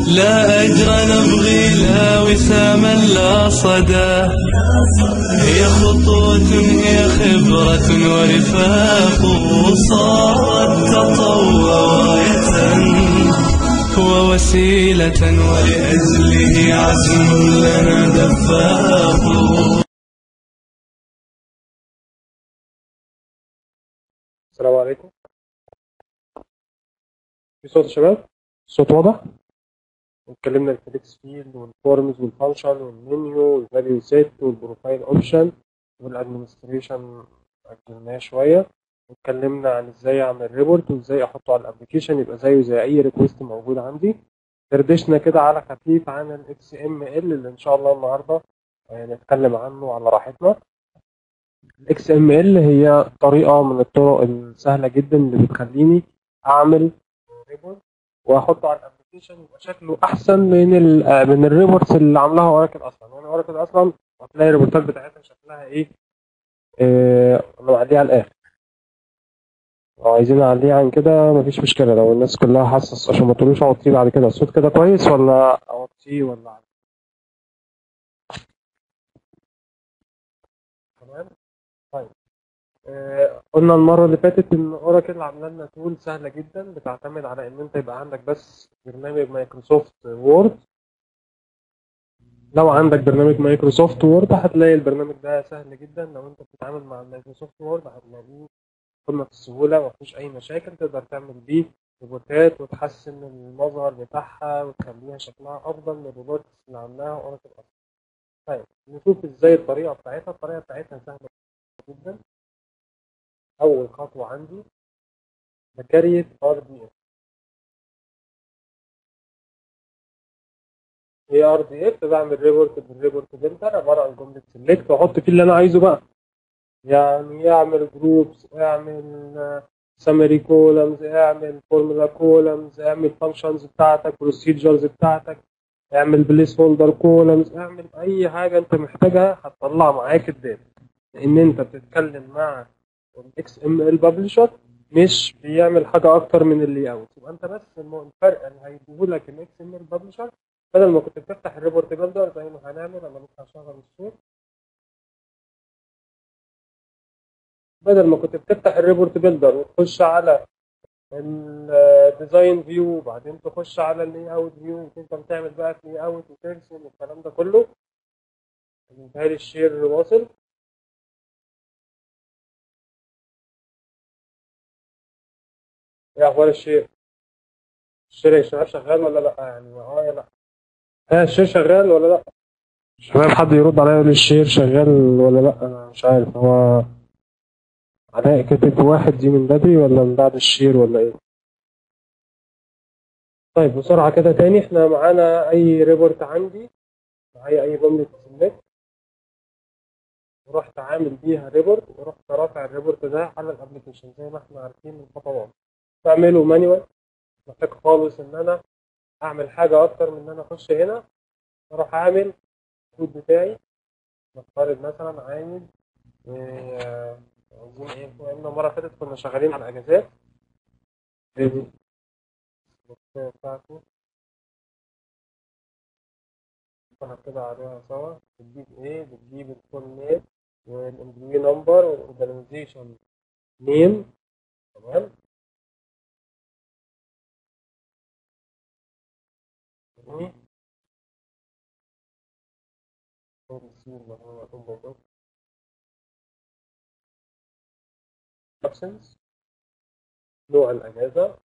لا أجر نبغي لا وساما لا صدى هي خطوة هي خبرة ورفاق صارت تطوع غاية ووسيلة ولأجله عزم لنا دفاق السلام عليكم في صوت يا شباب الصوت واضح اتكلمنا الفليكس فيلد والفورمز والفانكشن والمنيو والفاليو سيت والبروفايل اوبشن والادمنستريشن اجلناه شويه واتكلمنا عن ازاي اعمل ريبورت وازاي احطه على الابلكيشن يبقى زيه زي اي ريكوست موجود عندي دردشنا كده على خفيف عن الاكس ام ال اللي ان شاء الله النهارده آه، نتكلم عنه على راحتنا الاكس ام ال هي طريقه من الطرق السهله جدا اللي بتخليني اعمل ريبورت واحطه على الابلكيشن يبقى شكله احسن من ال آه، من الريبورتس اللي عاملاها اوراكل اصلا يعني اوراكل اصلا هتلاقي الريبورتات بتاعتها شكلها ايه آه، انا معديه على الاخر لو عايزين اعليه عن كده مفيش مشكله لو الناس كلها حاسس عشان ما تقولوش اوطيه بعد كده الصوت كده كويس ولا اوطيه ولا أعليه؟ تمام طيب آه، قلنا المرة اللي فاتت إن أوراكل عاملة لنا تول سهلة جدا بتعتمد على إن أنت يبقى عندك بس برنامج مايكروسوفت وورد لو عندك برنامج مايكروسوفت وورد هتلاقي البرنامج ده سهل جدا لو أنت بتتعامل مع مايكروسوفت وورد هتلاقيه قمة في السهولة ومفيش أي مشاكل تقدر تعمل بيه ريبورتات وتحسن المظهر بتاعها وتخليها شكلها أفضل من الريبورتس اللي عاملاها أوراكل أصلا. طيب نشوف إزاي الطريقة بتاعتها الطريقة بتاعتها سهلة جدا أول خطوة عندي بكريت ار دي اف هي ار دي اف بعمل ريبورت بالريبورت فلتر عبارة عن جملة سيلكت واحط فيه اللي انا عايزه بقى يعني اعمل جروبس اعمل سمري كولمز اعمل فورمولا كولمز اعمل فانكشنز بتاعتك بروسيجرز بتاعتك اعمل بليس هولدر كولمز اعمل اي حاجه انت محتاجها هتطلع معاك الداتا لان انت بتتكلم مع الاكس ام ال ببلشر مش بيعمل حاجه اكتر من اللي اوت يبقى انت بس الم- الفرق اللي هيديه لك الاكس ام ال ببلشر بدل ما كنت بتفتح الريبورت بيلدر زي ما هنعمل انا لسه هشغل الصوت بدل ما كنت بتفتح الريبورت بيلدر وتخش على الديزاين فيو وبعدين تخش على اللاي اوت فيو وتفضل تعمل بقى في لاي اوت وترسم والكلام ده كله متهيألي الشير واصل ايه اخبار الشير؟ الشير يا شباب شغال ولا لا يعني اه يا لا ها الشير شغال ولا لا؟ شباب حد يرد عليا يقول لي الشير شغال ولا لا انا مش عارف هو علاء كتب واحد دي من بدري ولا من بعد الشير ولا ايه؟ طيب بسرعة كده تاني احنا معانا أي ريبورت عندي معايا أي جملة سلكت ورحت عامل بيها ريبورت ورحت رافع الريبورت ده على الابلكيشن زي ما احنا عارفين الخطوات بعمله مانيوال محتاج خالص إن أنا أعمل حاجة أكتر من إن أنا أخش هنا أروح أعمل الكود بتاعي نفترض مثلا عايز آه، عايزين إيه بما إن المرة اللي فاتت كنا شغالين على الأجازات إيه دي؟ الوصية بتاعتي هنكتبها عليها سوا بتجيب ايه بتجيب الفول نيم والامبلوي نمبر والاورجانيزيشن نيم تمام جميل. ونسيب اللي هو اوفر absence نوع الأجازة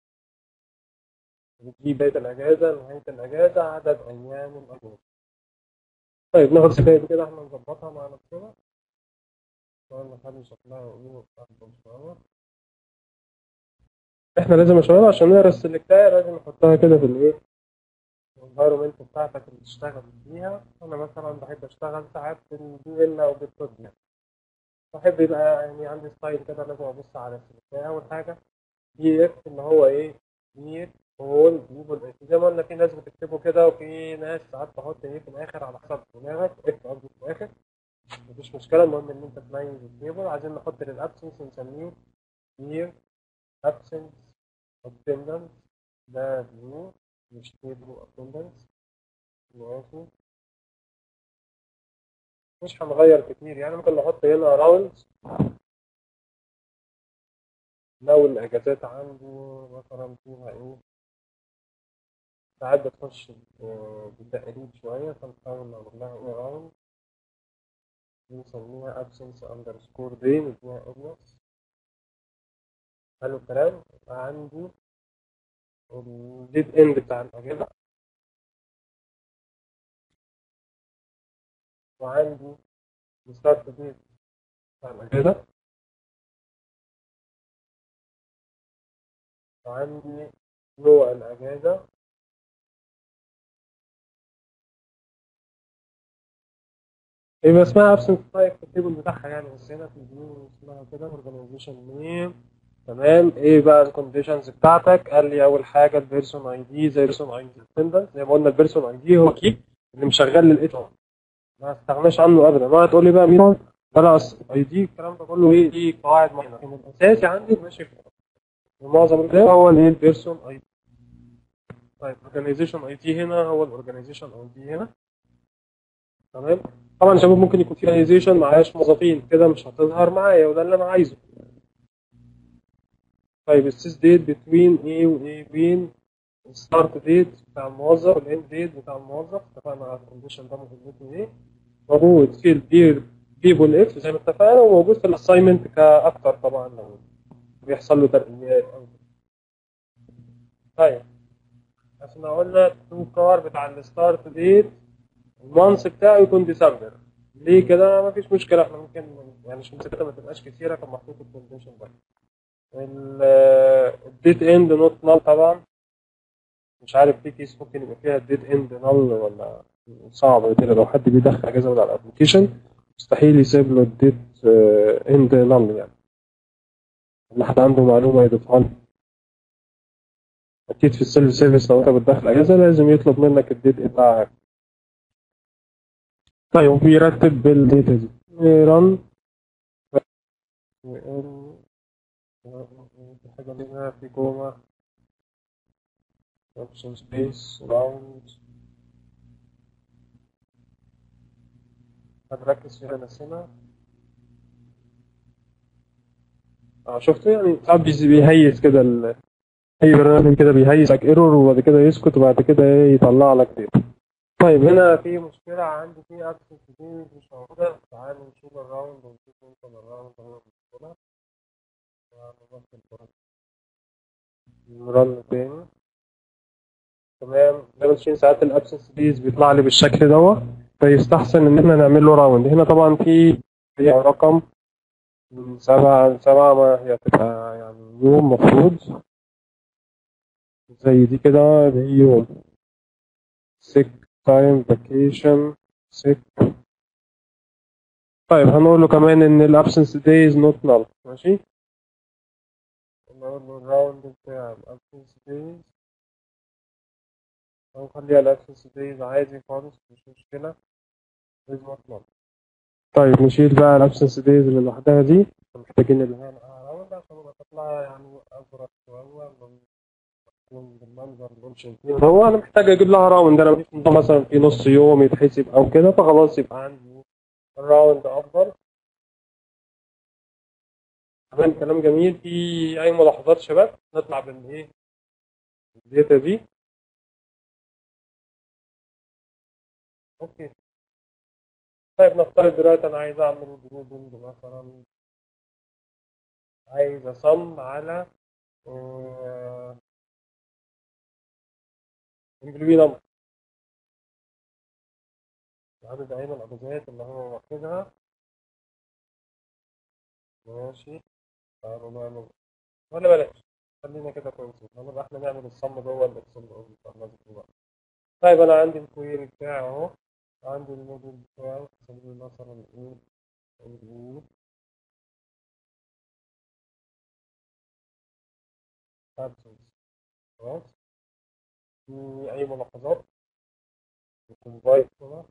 بتجيب بداية الأجازة نهاية الأجازة عدد أيام الأجازة طيب ناخد سكاية كده احنا نظبطها مع نفسنا نحاول نخلي شكلها ايه أفضل شوية احنا لازم يا شباب عشان نقرا السلكتاية لازم نحطها كده في الايه الانفايرمنت بتاعتك اللي تشتغل فيها انا مثلا بحب اشتغل ساعات بالبي ال او بالدوت نت بحب يبقى يعني عندي ستايل كده لازم ابص على السلكتاية اول حاجة دي اف اللي هو ايه دي هول بيبول زي ما قلنا في ناس بتكتبه كده وفي ناس ساعات تحط ايه في الاخر على حسب دماغك اف قصدي في الاخر مفيش مشكله المهم ان انت تميز التيبل عايزين نحط للابسنس نسميه year absence attendance ده فيو مش table attendance ماشي مش هنغير كتير يعني ممكن نحط هنا راوندز لو الأجازات عنده مثلا فيها إيه ساعات بتخش ب- بالتقليد شوية فنحاول نعمل لها إيه راوند نسميها absence underscore day نديها alias حلو الكلام يبقى عندي الديد اند بتاع الأجازة وعندي الستارت ديت بتاع الأجازة وعندي نوع الأجازة يبقى اسمها absence type في التيبل بتاعها يعني بس هنا في الفيو اسمها كده organization name تمام ايه بقى الكونديشنز بتاعتك قال لي اول حاجه البيرسون اي دي زي البيرسون اي دي اتندنس زي ما قلنا البيرسون اي دي هو كي اللي مشغل للاتش ار ما استغناش عنه ابدا ما هتقول لي بقى مين طلع اي دي الكلام ده كله ايه دي قواعد معينه لكن الاساسي عندي ماشي في معظم الكلام هو الايه البيرسون اي دي طيب اورجانيزيشن اي دي هنا هو الاورجانيزيشن اي دي هنا تمام طبعا يا شباب ممكن يكون في اورجانيزيشن معهاش موظفين كده مش هتظهر معايا وده اللي انا عايزه طيب السيس ديت بتوين ايه وايه بين الستارت ديت بتاع الموظف والاند ديت بتاع الموظف اتفقنا على الكونديشن ده مهمته ايه موجود في الدير بيبول اف زي ما اتفقنا وموجود في الاساينمنت كاكتر طبعا لو بيحصل له ترقيات او طيب احنا قلنا التو كار بتاع الستارت ديت المانس بتاعه يكون ديسمبر ليه كده مفيش مشكله احنا ممكن يعني عشان ستة ما تبقاش كتيره كان محطوط الكونديشن ده الديت اند نوت نال طبعا مش عارف في كيس ممكن يبقى فيها الديت اند نال ولا صعب كده لو حد بيدخل اجازه من على الابلكيشن مستحيل يسيب له الديت اند نال يعني اللي حد عنده معلومه يضيفها لي اكيد في السيلف سيرفيس لو انت بتدخل اجازه لازم يطلب منك الديت بتاعك طيب وبيرتب بالديتا دي رن في حاجة منها في كوما option space round هنركز فيها نفسنا اه شفتوا يعني ساعات بيز- بيهيس كده ال... اي برنامج كده بيهيسك ايرور وبعد كده يسكت وبعد كده ايه يطلع لك ديتا طيب هنا في مشكلة عندي في absence دي مش موجودة تعالوا نشوف الراوند ونشوف ممكن الراوند هو المشكلة نرن تاني تمام زي ما انتم ساعات الابسنس ديز بيطلع لي بالشكل دوت فيستحسن ان احنا نعمل له راوند هنا طبعا في في رقم من سبعة لسبعة ما هي تبقى يعني يوم مفروض زي دي كده اللي هي يوم sick time vacation sick طيب هنقول له كمان ان الابسنس days not null ماشي نقول له الراوند بتاع الابسنس days أو خليها الابسنس days عادي خالص مش مشكلة days not null طيب نشيل بقى الابسنس days اللي لوحدها دي محتاجين اللي هي راوند عشان يبقى تطلع يعني ازرق شوية من تكون بالمنظر اللي مش شايفينه هو انا محتاج اجيب لها راوند انا مفيش نظام مثلا في نص يوم يتحسب او كده فخلاص يبقى عندي الراوند افضل تمام كلام جميل في اي ملاحظات شباب نطلع بالايه الداتا دي اوكي طيب نفترض دلوقتي انا عايز اعمل جروبنج مثلا عايز اصم على امبلوي نمبر عدد ايام الاجازات اللي هو واخدها ماشي تعالوا نعمل ولا بلاش خلينا كده كويسين هنبقى احنا نعمل الصم جوه الاكسل بقى طيب انا عندي الكويري بتاعي اهو عندي الموديل بتاعي نسميه مثلا ايه ايه absence خلاص في اي ملاحظات الكونفايت كده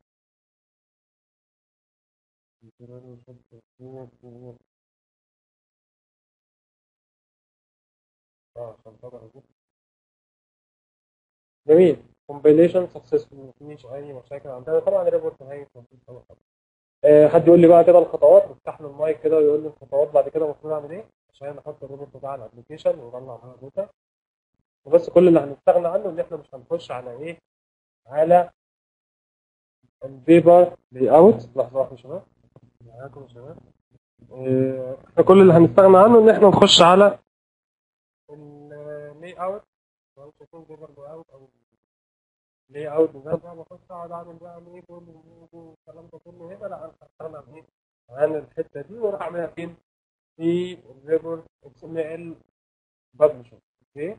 اه عشان طبعا جميل كومبيليشن سكسسفول مفيش اي مشاكل عندنا طبعا الريبورت هاي أه حد يقول لي بقى كده الخطوات نفتح له المايك كده ويقول لي الخطوات بعد كده المفروض اعمل ايه عشان نحط الريبورت ده على الابلكيشن ونطلع معاه داتا وبس كل اللي هنستغنى عنه ان احنا مش هنخش على ايه على البيبر لاي اوت لحظه واحده يا شباب معاكم يا شباب آه، احنا كل اللي هنستغنى عنه ان احنا نخش على اللاي اوت لو شايفين بيبر لاي اوت او لاي اوت ده بقى بخش اقعد اعمل بقى ايه كل الكلام ده كله هنا لا انا هستغنى عن ايه عن الحته دي واروح اعملها فين في الريبورت اكس ام ال ببلشر اوكي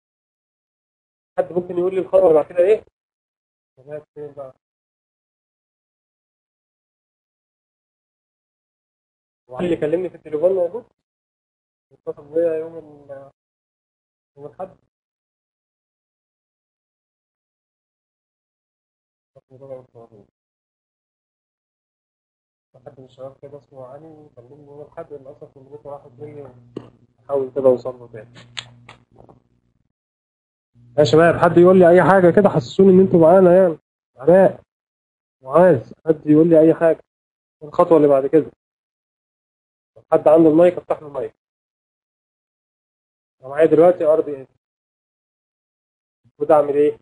حد ممكن يقول لي الخطوه بعد كده ايه؟ شباب فين بقى؟ وعلي اللي كلمني في التليفون موجود؟ اتصل بيا يوم ال يوم الأحد حد من الشباب كده اسمه علي كلمني يوم الأحد للأسف البيت راحت مني حاول كده أوصل له تاني يا شباب حد يقول لي أي حاجة كده حسسوني إن أنتوا معانا يعني علاء معاذ حد يقول لي أي حاجة الخطوة اللي بعد كده حد عنده المايك افتح له المايك انا معايا دلوقتي ارض ايه المفروض اعمل ايه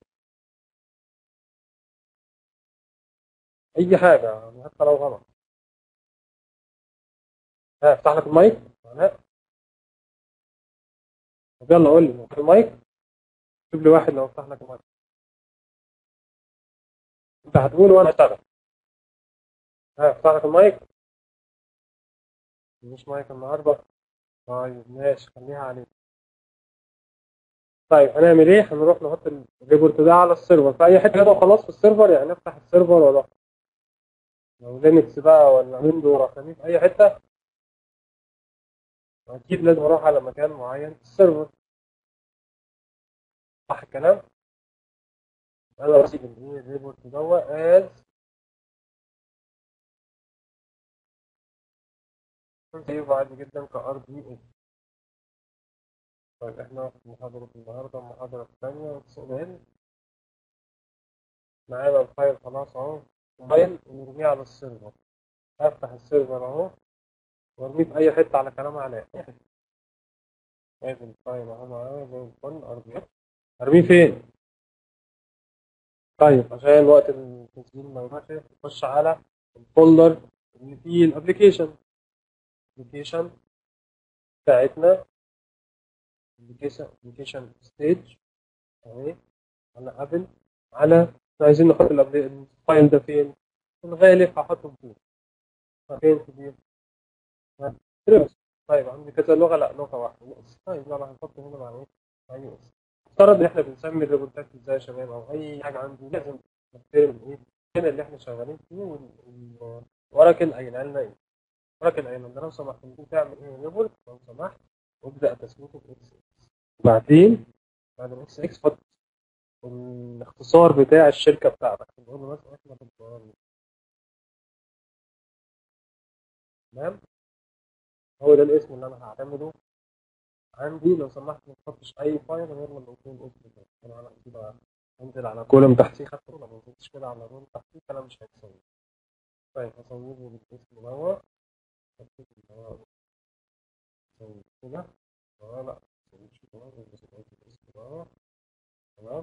اي حاجه يعني حتى لو غلط ها افتح لك المايك لا طب يلا قول لي في المايك شوف لي واحد لو افتح لك المايك انت هتقول وانا هشتغل ها افتح لك المايك مش مايك النهارده طيب ماشي خليها عليك طيب هنعمل ايه هنروح نحط الريبورت ده على السيرفر في اي حته كده وخلاص في السيرفر يعني نفتح السيرفر ولا لو لينكس بقى ولا ويندو رقمي في اي حته اكيد لازم اروح على مكان معين في السيرفر صح الكلام انا بسيب الايه الريبورت دوت از سيف عادي جدا كار بي اس طيب احنا في محاضرة النهاردة المحاضرة الثانية سؤال معانا الفايل خلاص اهو فايل ونرميه على السيرفر افتح السيرفر اهو وارميه في اي حتة على كلام علاء شايف الفايل اهو معايا زي الفل ارميه ارميه فين؟ طيب عشان وقت التسجيل ما يبقاش نخش على الفولدر اللي فيه الابلكيشن الابلكيشن بتاعتنا الابلكيشن ابلكيشن ستيج اهي على ابل على عايزين نحط الفايل ده فين؟ في الغالب هحطه فين؟ فين كبير؟ طيب عندي كذا لغه لا لغه واحده طيب لا هنحطه هنا مع ايه؟ مع يو اس افترض ان احنا بنسمي الريبورتات ازاي يا شباب او اي حاجه عندي لازم نحترم ايه؟ هنا اللي احنا شغالين فيه وراكن قايلها لنا ايه؟ ولكن ايضا لو سمحت ممكن تعمل ايه ريبورت لو سمحت وابدا تسميته باكس اكس بعدين بعد الاكس اكس حط الاختصار بتاع الشركه بتاعتك نقول له مثلا احنا بالدولار تمام هو ده الاسم اللي انا هعتمده عندي لو سمحت ما تحطش اي فايل غير لما يكون الاسم ده انا على كده انزل على كولم تحتيه خدته لو ما نزلتش كده على رول تحتيه كلام مش هيتسوي طيب هصوره بالاسم دوت كده اه لا خلاص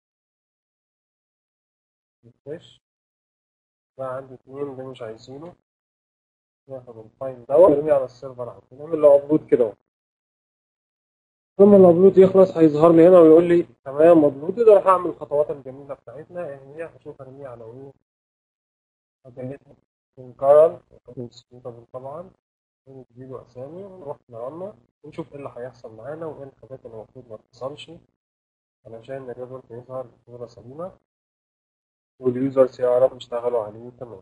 ريفرش بقى عندي اتنين ده مش عايزينه ناخد الفايل ده ونرميه على السيرفر على طول نعمل له ابلود كده اهو لما الابلود يخلص هيظهر لي هنا ويقول لي تمام ابلود اروح اعمل الخطوات الجميله بتاعتنا يعني هي هشوف ارميه على ايه هجهزها كونكارنت اكسكيوتابل طبعا نديله اسامي ونروح نرنا ونشوف ايه اللي هيحصل معانا وايه الحاجات اللي المفروض ما تحصلش علشان الريبورت يظهر بصوره سليمه واليوزرز يعرفوا يشتغلوا عليه تمام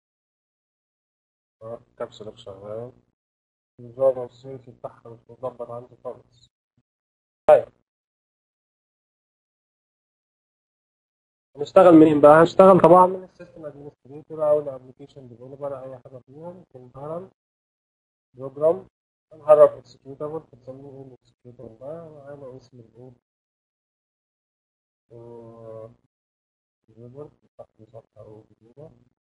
كبسولة شغال الجافا السيرتي بتاعها مش مظبط عندي خالص طيب هنشتغل منين بقى؟ هنشتغل طبعا من السيستم ادمنستريتور او الابلكيشن ديفلوبر اي حاجه فيهم كونكرنت بروجرام هنعرف اكسكيوتابل بنسميه ايه الاكسكيوتابل ده معانا اسم الايه آه، الريبورت تحت صفحة أو جديدة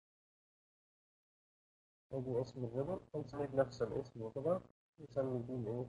ادي اسم الريبورت هنسميه بنفس الاسم وكده نسمي دي الايه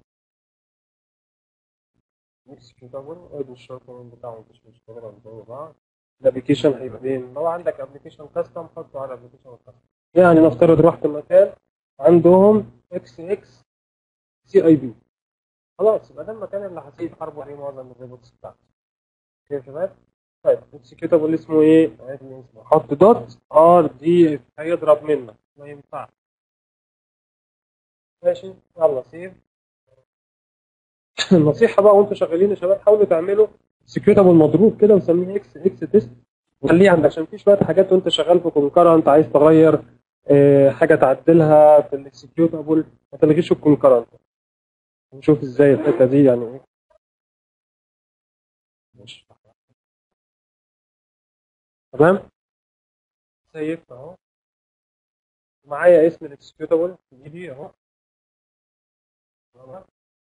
اكسكيوتابل ادي الشورت نيم بتاعه مفيش مشكلة لو زي بعض الابلكيشن هيبقى فين؟ لو عندك ابلكيشن كاستم حطه على ابلكيشن كاستم يعني نفترض رحت مكان عندهم اكس اكس سي اي بي خلاص يبقى ده المكان اللي هسيب حرب عليه معظم الريبورتس بتاعتي اوكي يا شباب طيب اكسكيوتابل اسمه ايه؟ عادي اسمه حط دوت ار دي هيضرب منك ما ينفعش ماشي يلا سيف النصيحه بقى وانتوا شغالين يا شباب حاولوا تعملوا اكسكيوتابل مضروب كده وسميه اكس اكس تيست وخليه عندك عشان في شويه حاجات وانت شغال في كونكرنت عايز تغير آه، حاجه تعدلها في الاكسكيوتابل ما تلغيش الكونكرنت نشوف ازاي الحته دي يعني ايه ماشي تمام سيفت اهو معايا اسم الاكسكيوتابل في ايدي اهو تمام.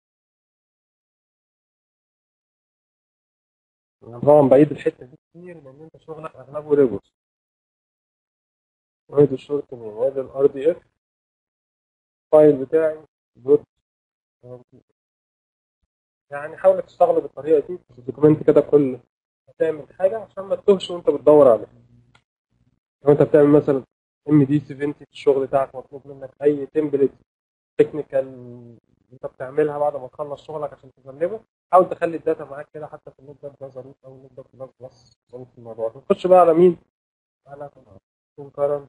أنا طبعا بعيد الحته دي كتير لان انت شغلك اغلبه ريبورت وادي الشورت نيم وادي الار دي اف الفايل بتاعي دوت يعني حاول تشتغل بالطريقه دي في الدوكيمنت كده كل ما تعمل حاجه عشان ما تتوهش وانت بتدور عليها لو انت بتعمل مثلا ام دي 70 في الشغل بتاعك مطلوب منك اي تمبلت تكنيكال انت بتعملها بعد ما تخلص شغلك عشان تجنبه حاول تخلي الداتا معاك كده حتى في النت ده ظريف او النت ده بلس بلس ظريف في الموضوع ده نخش بقى على مين؟ على كونكرنت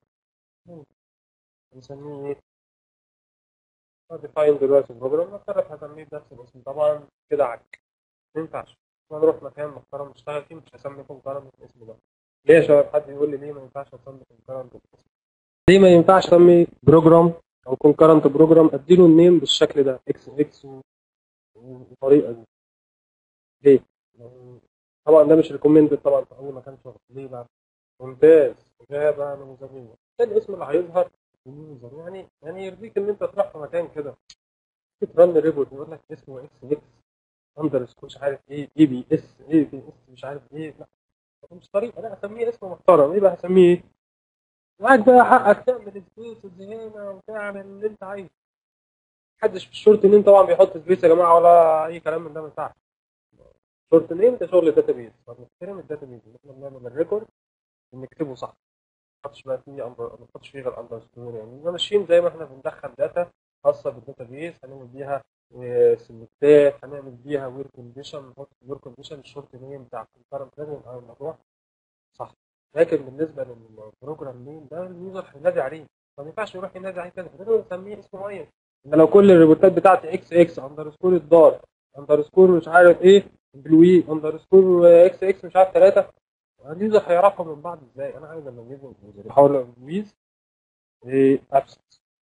نسميه ايه؟ ديفاين دلوقتي البروجرام نفترض هسميه بنفس الاسم طبعا كده عك ما ينفعش انا اروح مكان محترم اشتغل فيه مش هسمي كونكرنت بالاسم ده ليه يا شباب حد يقول لي ليه ما ينفعش اسمي كونكرنت بالاسم ليه ما ينفعش اسمي بروجرام او كونكرنت بروجرام اديله النيم بالشكل ده اكس اكس والطريقه دي ليه؟ لأن طبعا ده مش ريكومندد طبعا في اول مكان شغل ليه بقى؟ ممتاز اجابه نموذجيه ده الاسم اللي هيظهر اليوزر يعني يعني يرضيك ان انت تروح في مكان كده ترن ريبورت يقول لك اسمه اكس اكس اندرسكور مش عارف ايه اي بي اس اي بي اس مش عارف ايه لا ده مش طريقه لا اسميه اسم محترم ايه بقى اسميه ايه؟ معاك بقى حقك تعمل سبيسز هنا وتعمل اللي انت عايزه محدش في الشورت نيم طبعا بيحط سبيس يا جماعه ولا اي كلام من ده ما ينفعش شورت نيم ده شغل داتا بيز فبنحترم الداتا بيز ان احنا بنعمل الريكورد ونكتبه صح ما نحطش بقى فيه أندر- ما نحطش فيه غير اندرسكور يعني احنا ماشيين زي ما احنا بندخل داتا خاصه بالداتا بيز هنعمل بيها سلكتات هنعمل بيها وير كونديشن نحط وير كونديشن الشورت نيم بتاع الكونكرنت لازم يبقى الموضوع صح لكن بالنسبه للبروجرام نيم ده اليوزر هينادي عليه ما ينفعش يروح ينادي عليه كده لازم نسميه اسم معين إن لو كل الريبورتات بتاعتي اكس اكس اندرسكور الدار اندرسكور مش عارف ايه بلوي اندرسكور اكس اكس مش عارف ثلاثه اليوزر هيعرفهم من بعض ازاي انا عايز اميزهم اليوزر بحاول اميز ابسنت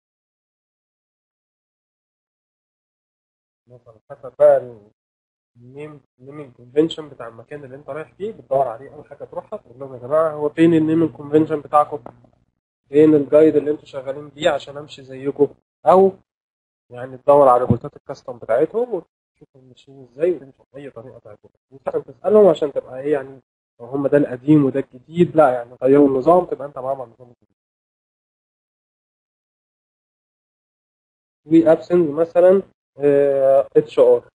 مثلا حسب بقى النيم نيمينج كونفنشن بتاع المكان اللي انت رايح فيه بتدور عليه اول حاجه تروحها تقول لهم يا جماعه هو فين النيمينج كونفنشن بتاعكم؟ فين الجايد اللي انتوا شغالين بيه عشان امشي زيكم او يعني تدور على ريبورتات الكاستم بتاعتهم وتشوف ماشيين ازاي وتمشي باي طريقه تعجبك مش عشان تسالهم عشان تبقى ايه يعني لو هم ده القديم وده الجديد لا يعني غيروا النظام تبقى انت معاهم على النظام الجديد وي ابسنت مثلا اتش ار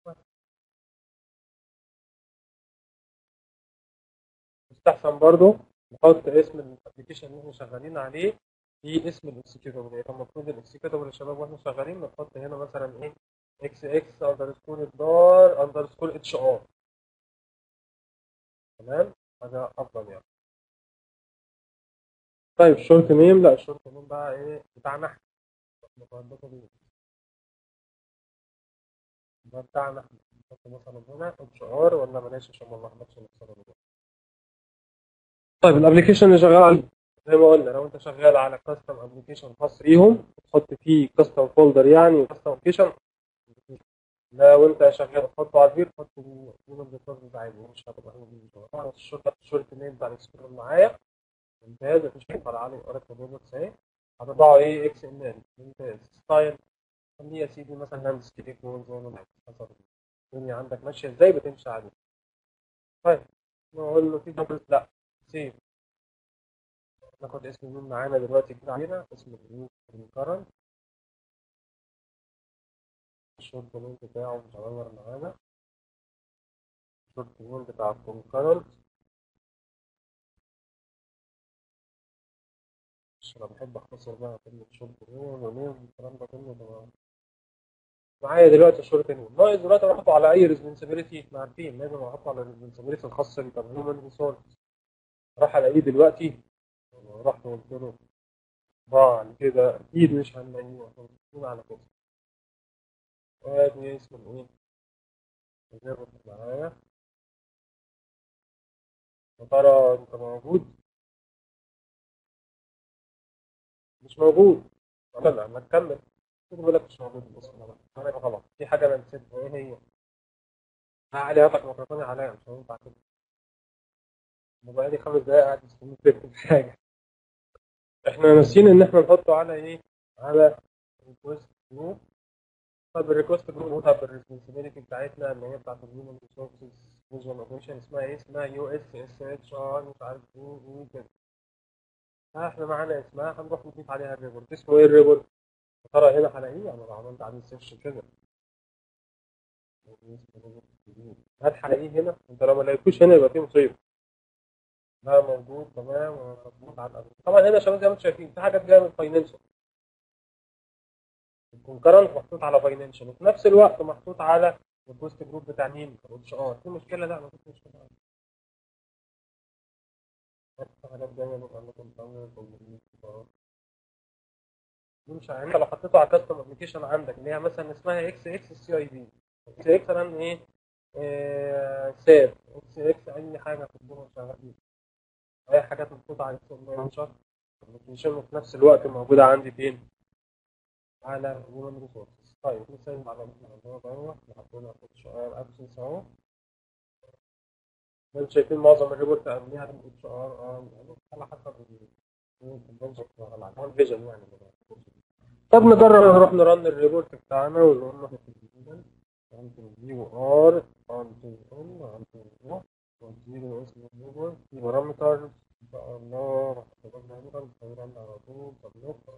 يستحسن برضو نحط اسم الابلكيشن اللي احنا شغالين عليه في اسم الاكسكيوتابل يعني كان المفروض الاكسكيوتابل يا شباب واحنا شغالين نحط هنا مثلا ايه اكس اكس اندرسكور الدار اندرسكور اتش ار تمام هذا افضل يعني طيب الشورت نيم لا الشورت نيم بقى ايه بتاعنا احنا احنا بتوع الداتابيز. ده بتاعنا احنا نحط مثلا هنا اتش ار ولا بلاش عشان ما نلخبطش نفسنا دلوقتي. طيب الابلكيشن اللي شغال عليه زي ما قلنا لو انت شغال على كاستم ابلكيشن خاص بيهم تحط فيه كاستم فولدر يعني كاستم ابلكيشن لو انت شغال تحطه على الفير تحط الجوجل ديفولت عادي مش هتبقى طبعا الشورت الشورت نيم بتاع الاكسبلور معايا ممتاز مفيش مشكله عليه اوراكل روبوتس اهي هتطبعه ايه اكس ام ال ممتاز ستايل خليه يا سيدي مثلا لاندسكيب زي ما انت حسب الدنيا عندك ماشيه ازاي بتمشي عليه طيب نقول له في دبل لا سيف ناخد اسم مين معانا دلوقتي كده علينا اسم الكرنت الشورت نيم بتاعه متغير معانا الشورت نيم بتاع الكونكرنت مش انا بحب اختصر بقى كلمة شورت نيم ونيم والكلام ده كله ده معايا دلوقتي الشورت نيم ناقص دلوقتي احطه على اي ريسبونسابيلتي احنا عارفين لازم احطه على الريسبونسابيلتي الخاصة بالهيومن ريسورس راح الاقيه دلوقتي رحت قلت له بعد كده اكيد مش هنلاقيه احنا متفقين على كده وادي اسم الايه الريبورت معايا يا ترى انت موجود مش موجود لا لا ما تكمل خد بالك مش موجود بسم الله انا غلط في حاجه انا نسيتها ايه هي علي هاتك ميكروفوني عليا مش هينفع كده انا بقالي خمس دقايق قاعد مستني تكتب حاجه احنا ناسيين ان احنا نحطه على ايه على ريكوست جروب طب الريكوست جروب طب الريسبونسبيلتي بتاعتنا اللي هي بتاعت الهيومن ريسورسز فيجوال اوبريشن اسمها ايه اسمها يو اس اس اتش ار مش عارف ايه ايه كده احنا معانا اسمها هنروح نضيف عليها الريبورت اسمه ايه الريبورت يا ترى هنا هلاقيه انا لو عملت عليه سيرش كده هل هلاقيه هنا انت لو ما لقيتوش هنا يبقى في مصيبه لا موجود تمام ومظبوط على الأرض طبعا هنا يا شباب زي ما انتم شايفين في حاجات جايه من فاينانشال الكونكرنت محطوط على فاينانشال وفي نفس الوقت محطوط على البوست جروب بتاع مين؟ اتش ار في مشكله لا ما فيش مشكله حاجات جايه من امازون مش انت لو حطيته على كاستم ابلكيشن عندك اللي هي مثلا اسمها اكس اكس سي اي بي اكس اكس رن ايه؟ ساب اكس اكس اي حاجه في الدنيا شغال اي حاجات محطوطه على اكس ابلكيشن وفي نفس الوقت موجوده عندي فين؟ على هيومن ريسورسز طيب مثال على الموضوع دوت حطينا في اتش ار ابسنس اهو انتوا شايفين معظم الريبورت قبليها من اتش ار اه على حسب الفيجن يعني طب نجرب نروح نرن الريبورت بتاعنا ونقول له فيو ار ونديله اسم الريبورت في بارامتر ان شاء الله راح تبقى هنا على طول طب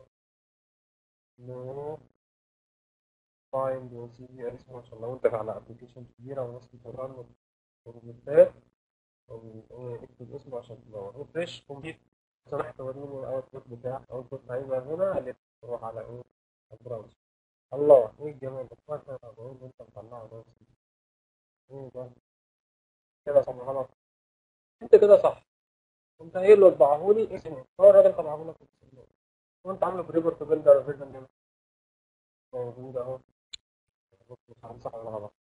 نو فايند وسي في اسمه عشان لو انت على ابلكيشن كبيره وناس بترن بروجكتات اكتب اسمه عشان لو ريفرش كومبليت سمحت وريني الاوتبوت بتاعك الاوتبوت هيبقى هنا اللي تروح على ايه البراوزر الله ايه الجمال ده فاكر انا بقول انت مطلعه ده ايه ده كده صح غلط انت كده صح انت قايل له اطبعه لي اسمه هو الراجل طبعه لك اسمه وانت عامله بريبورت بيلدر فيرجن ده موجود اهو بص عن صح ولا غلط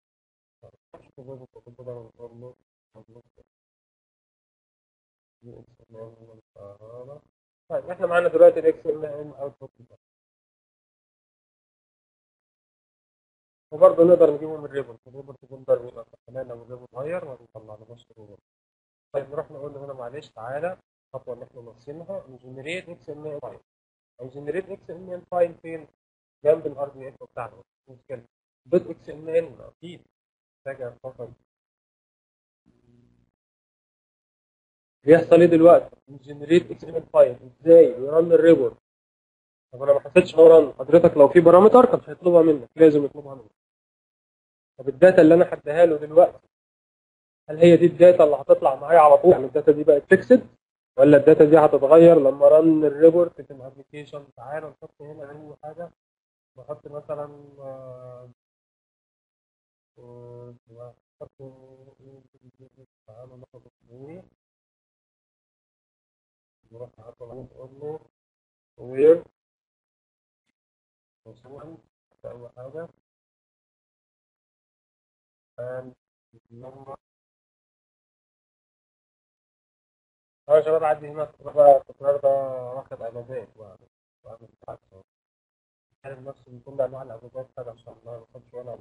طيب احنا معانا دلوقتي الاكس ام ام اوتبوت وبرضه نقدر نجيبه من الريبورت الريبورت بيلدر بيبقى كمان لو الريبورت اتغير ما بيطلعلناش الريبورت طيب نروح نقول له هنا معلش تعالى الخطوه اللي احنا ناقصينها نجنريت اكس ام ام فايل او جنريت اكس ام ال فايل فين جنب الار دي اف بتاعنا مش مشكله دوت اكس ام ال اكيد محتاجه فقط بيحصل ايه دلوقتي جنريت اكس ام ال فايل ازاي يرن الريبورت طب انا ما حسيتش هو رن حضرتك لو في بارامتر كان هيطلبها منك لازم يطلبها منك طب الداتا اللي انا هديها له دلوقتي هل هي دي الداتا اللي هتطلع معايا على طول يعني الداتا دي بقت فيكسد ولا الداتا دي هتتغير لما رن الريبورت في الابلكيشن تعالوا نحط هنا اي حاجه نحط مثلا نحط تعالوا ناخد ايه نروح نقول له وير مثلا اي حاجه and number اه يا شباب عندي هنا بقى التكرار ده واخد اجازات بعد بعد الامتحان عارف نفسه من كل انواع الاجازات كده ان شاء الله ما خدش ولا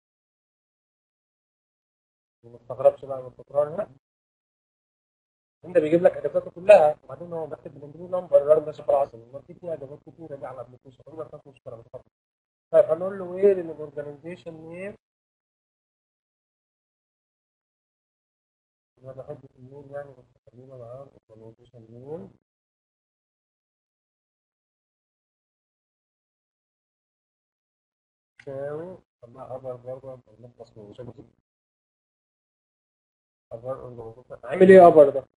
ما استغربش بقى من التكرار هنا انت بيجيب لك اجازاته كلها وبعدين هو بيكتب بالانجليزي نمبر الراجل ده شغال عسل ما في فيه اجازات كتيره دي على الابلكيشن ما فيهاش مشكله مش خطر طيب هنقول له وير ان الاورجنايزيشن وير انا بحب الميل يعني بس خلينا معاه اورجانيزيشن نيم تساوي طلع ابر برضه نخلص من المشاكل دي ابر اورجانيزيشن عامل ايه ابر ده؟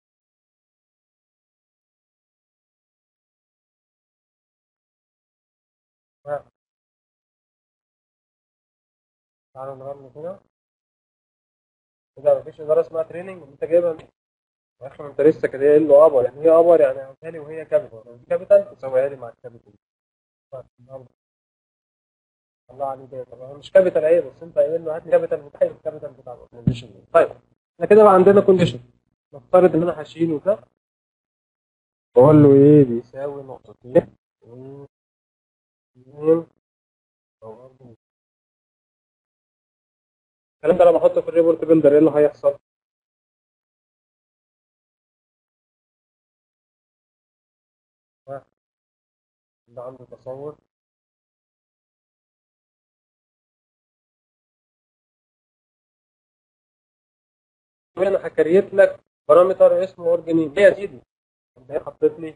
ها تعالوا نغني كده كده مفيش اداره اسمها تريننج انت جايبها منين؟ يا اخي انت لسه كده قايل له ابر يعني هي ابر يعني عملها لي وهي كابيتال كابيتال تساويها لي مع الكابيتال الله عليك ده طبعا مش كابيتال ايه بس انت قايل له هات لي كابيتال بتاع الكابيتال بتاع الاورجنايزيشن طيب احنا كده بقى عندنا كونديشن نفترض ان انا هشيله ده بقول له ايه بيساوي نقطتين و اتنين أو أربعة. الكلام ده لما احطه في الريبورت بيلدر ايه اللي هيحصل؟ ها؟ اللي عنده تصور انا هكريت لك بارامتر اسمه اورجانيم ليه يا سيدي؟ طب هي حطيت لي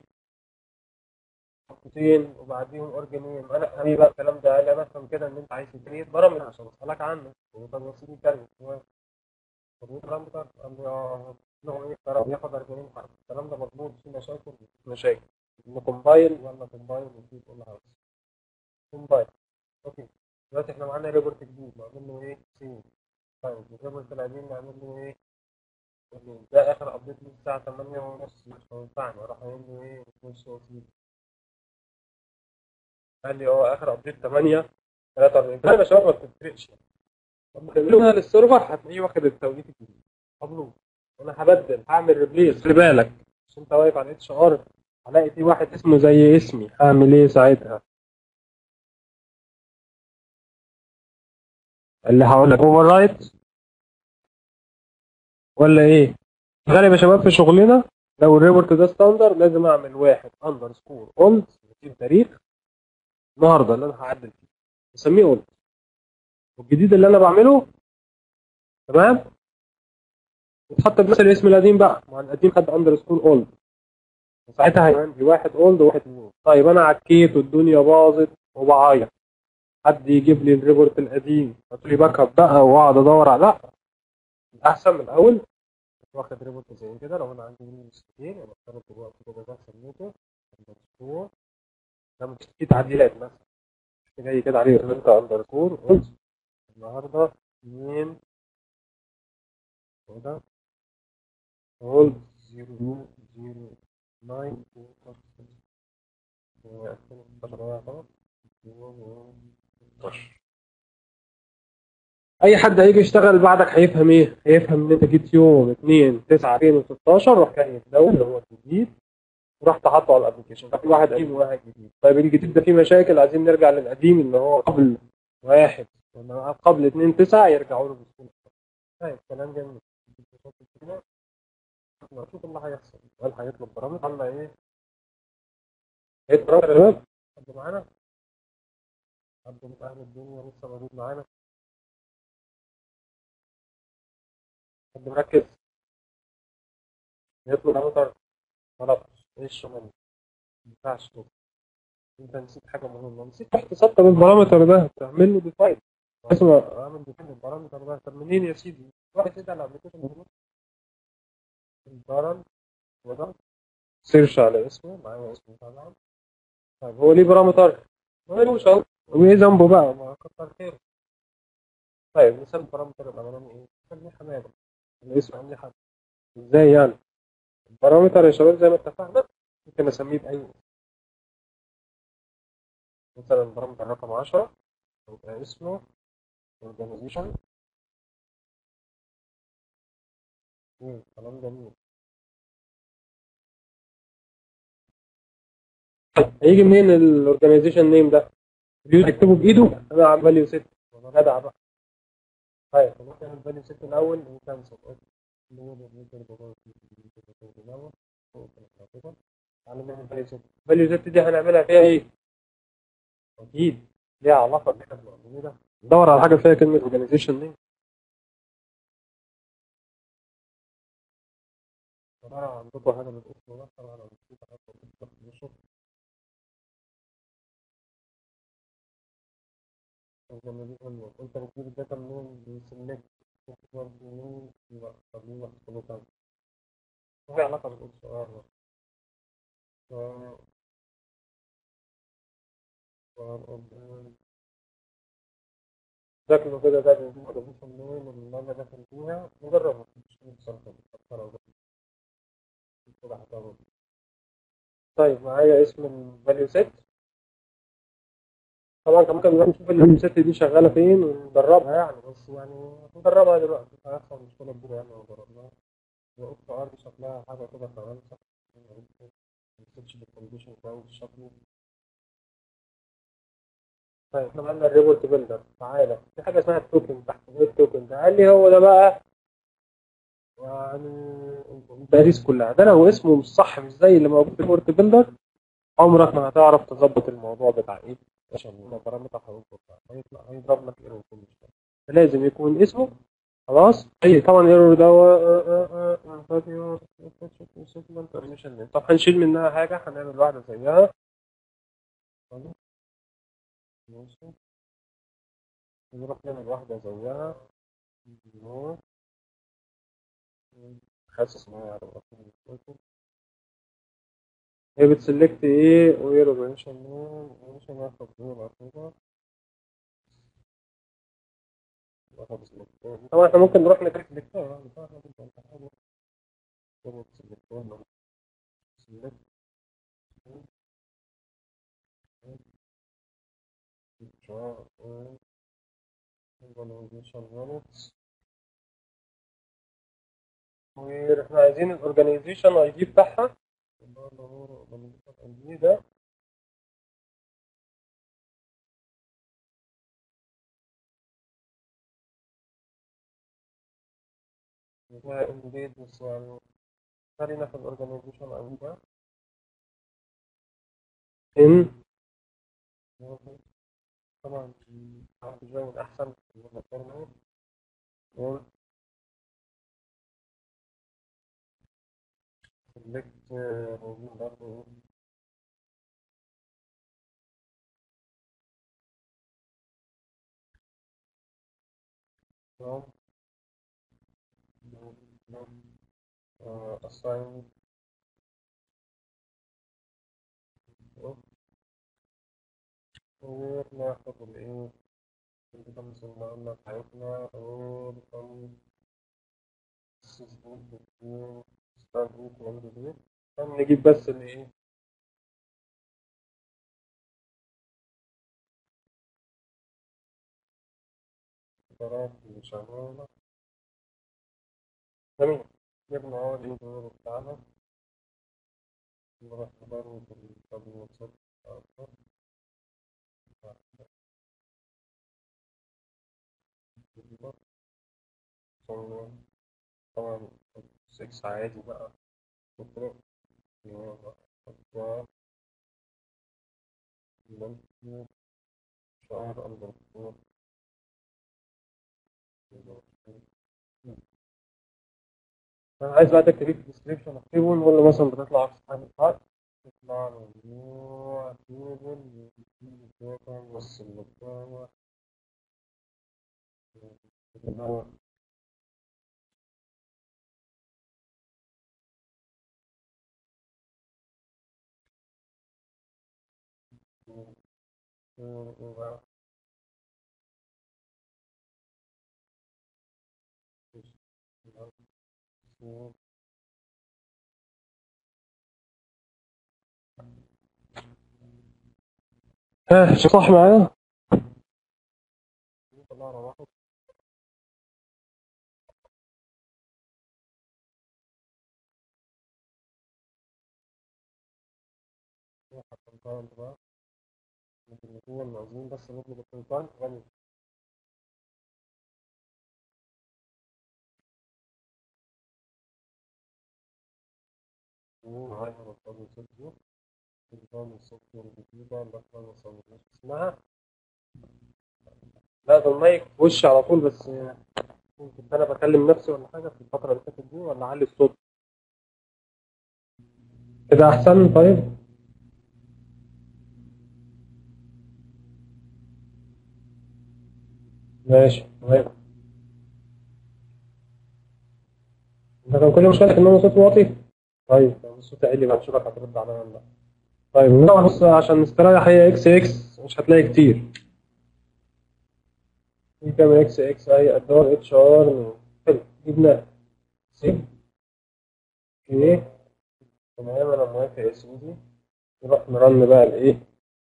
خطوتين وبعديهم اورجانيم انا حبيبي بقى الكلام ده قال انا افهم كده ان انت عايز تكريت بارامتر عشان اسالك عنه وطب وسيلي كاري بارامتر قال لي اه نوع ايه ترى بياخد 40 حرف الكلام ده مظبوط في مشاكل مش مشاكل انه كومبايل ولا كومبايل وفي كل حاجه كومبايل اوكي دلوقتي احنا معانا ريبورت جديد نعمل له ايه؟ سيف طيب الريبورت القديم نعمل له ايه؟ ده اخر ابديت لي الساعه 8 ونص مش هينفعني اروح قايل له ايه؟ بص هو فيه قال لي اه اخر ابديت 8 43 طيب يا شباب ما بتفرقش طب خلينا للسيرفر هتلاقيه واخد التوقيت الجديد طب انا هبدل هعمل ريبليس خلي بالك مش انت واقف على اتش ار هلاقي في واحد اسمه زي اسمي هعمل ايه ساعتها اللي هقول لك اوفر رايت ولا ايه غالبا يا شباب في شغلنا لو الريبورت ده ستاندر لازم اعمل واحد اندرسكور اولد تاريخ النهارده اللي انا هعدل فيه اسميه اولد والجديد اللي انا بعمله تمام وتحط بنفس الاسم القديم بقى مع القديم خد اندرسكور اولد ساعتها هيبقى عندي واحد اولد وواحد نيو طيب انا عكيت والدنيا باظت وبعيط حد يجيب لي الريبورت القديم هات لي باك اب بقى واقعد ادور على لا الاحسن من الاول واخد ريبورت زي كده لو انا عندي منه نسختين انا افترض دلوقتي كده ده سميته اندرسكور ده مش في تعديلات مثلا جاي كده عليه انت اندرسكور قلت النهارده 2 وده هولد 0 0 اي حد هيجي يشتغل بعدك هيفهم ايه هيفهم ان انت جيت يوم 2 9 2016 روح كان يتداول اللي هو الجديد ورحت حاطه على الابلكيشن في واحد قديم وواحد جديد طيب الجديد ده فيه مشاكل عايزين نرجع للقديم اللي هو قبل واحد ولا قبل 2 9 يرجعوا له بسهوله طيب كلام جميل نشوف اللي هيحصل هل هيطلب برامج ولا ايه؟ ايه برامج يا شباب؟ حد معانا؟ حد من اهل الدنيا لسه موجود معانا؟ حد مركز؟ يطلب برامج غلط ايه الشغل ما ينفعش كده انت نسيت حاجه مهمه نسيت رحت تسطب البارامتر ده تعمل له ديفاين اسمه اعمل ديفاين البارامتر ده طب منين يا سيدي؟ روح كده على الابلكيشن البارن وده سيرش على اسمه معايا اسمه طبعا طيب هو ليه بارامتر؟ مالوش اهو وايه ذنبه بقى؟ ما كتر خيره طيب مثال البارامتر الاولاني ايه؟ خليه حماده الاسم عندي حد ازاي يعني؟ البارامتر يا شباب زي ما اتفقنا ممكن اسميه باي اسم مثلا البارامتر رقم 10 يبقى اسمه organization كلام جميل هيجي منين الاورجنايزيشن نيم ده؟ اليوزر يكتبه بايده انا عامل فاليو 6 وانا جدع بقى طيب ممكن الفاليو 6 الاول وكنسل الفاليو 6 دي هنعملها فيها ايه؟ اكيد ليها علاقه بالكلام ندور على حاجه فيها كلمه اورجنايزيشن نيم ترى عندكم حاجة من الاسم ده طبعا أنا نسيت أحط الاسم في النص. organization انت بتجيب الداتا منين بيسلكت منين يبقى خليه يحصل كذا في علاقة بالاتش ار شكله كده ده بيجيب organization منين اللي انا داخل فيها نجربها مش مستخدم كده هتعمل طيب معايا اسم الفاليو سيت طبعا كان ممكن نروح نشوف الفاليو سيت دي شغاله فين وندربها يعني بس يعني ندربها دلوقتي مش هيحصل مشكله كبيره يعني لو جربناها والاكس ار دي شكلها حاجه كده تمام صح ما تمسكش بالكونديشن كويس شكله طيب احنا عملنا الريبورت بيلدر تعالى في حاجه اسمها التوكن تحت ايه التوكن ده قال لي هو ده بقى يعني الباريس كلها ده لو اسمه مش صح مش زي اللي موجود في الريبورت بيلدر عمرك ما هتعرف تظبط الموضوع بتاع ايه عشان البارامتر هيظبط هيطلع هيضرب لك ايرور كل شويه فلازم يكون اسمه خلاص اي طبعا الايرور ده طب هنشيل منها حاجه هنعمل واحده زيها ماشي نروح نعمل واحده زيها حاسس معايا على الرقم هي بتسلكت ايه وير اوبريشن مش هناخد دول كده طبعا احنا ممكن نروح نكتب سلكتور يعني فاحنا ممكن نحاول نكتب سلكتور سلكت واحنا عايزين الاورجانيزيشن اي دي بتاعها اللي هو الاورجانيزيشن اي دي ده ده انديد بس يعني خلينا في الاورجانيزيشن اي دي ده ان طبعا عندي جو احسن من المقارنة select موجود برضه from uh, assign وناخد الايه كده مثلا قلنا بتاعتنا ونقوم نجيب بس الايه قرارات اللي شغالة جميل جبنا اهو الايه بتاعنا نروح برضه بالواتساب أكتر طبعا 6 عادي بقى بكرة شهر أندرسكور أنا عايز بقى تكتب في الديسكريبشن اكتبهم ولا مثلا بتطلع في حاجة خاص تطلع مجموعة تيبل الداتا بس المجموعة ها صح معايا؟ طلعنا واحد الكونتاينت بقى ممكن نكون عايزين بس نطلب الكونتاينت غني وهاي هنضطر نسجل نظام الصوت الجديدة اللي احنا ما صورناش اسمها لا ده المايك في وشي على طول بس كنت انا بكلم نفسي ولا حاجة في الفترة اللي فاتت دي ولا علي الصوت كده احسن طيب ماشي طيب انت كان كل مشكلتك ان انا صوت واطي طيب لو الصوت عالي بقى نشوفك هترد عليا ولا لا طيب طبعا بص عشان نستريح هي اكس اكس مش هتلاقي كتير في كام اكس اكس اي ادور اتش ار حلو جبنا سي اوكي تمام انا موافق يا سيدي نروح نرن بقى الايه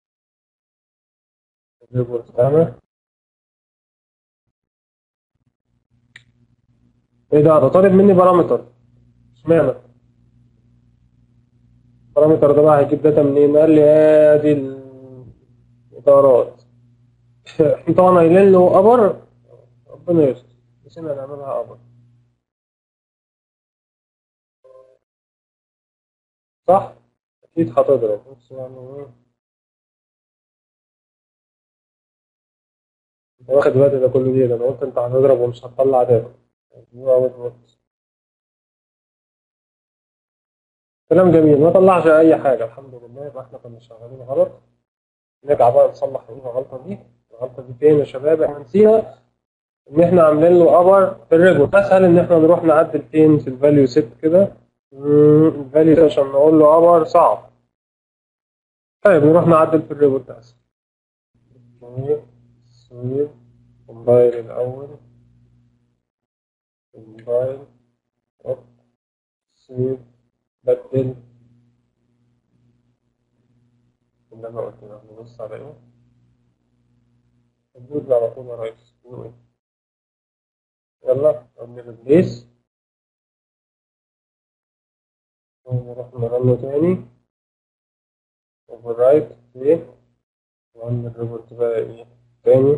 الريبورت بتاعنا ايه ده ده طالب مني بارامتر اشمعنى البارامتر ده بقى هيجيب داتا منين قال لي ادي الادارات احنا طبعا قايلين له ابر ربنا يستر نسينا نعملها ابر صح اكيد هتضرب بص يعني ايه انت واخد الوقت ده كله ليه ده انا قلت انت هتضرب ومش هتطلع داتا كلام جميل ما طلعش اي حاجه الحمد لله يبقى احنا كنا شغالين غلط نرجع بقى نصلح ايه الغلطه دي الغلطه دي فين يا شباب احنا نسينا ان احنا عاملين له ابر في الريبورت اسهل ان احنا نروح نعدل فين في الفاليو سيت كده الفاليو عشان نقول له ابر صعب طيب نروح نعدل في الريبورت اسهل سويب كومبايل الاول كومبايل اوب سيف بدل اللي انا قلت له نبص على ايه الدود على طول يا ريس بيقول ايه يلا نعمل ريبليس ونروح نرنه تاني اوفر رايت ايه وعمل الريبورت بقى ايه تاني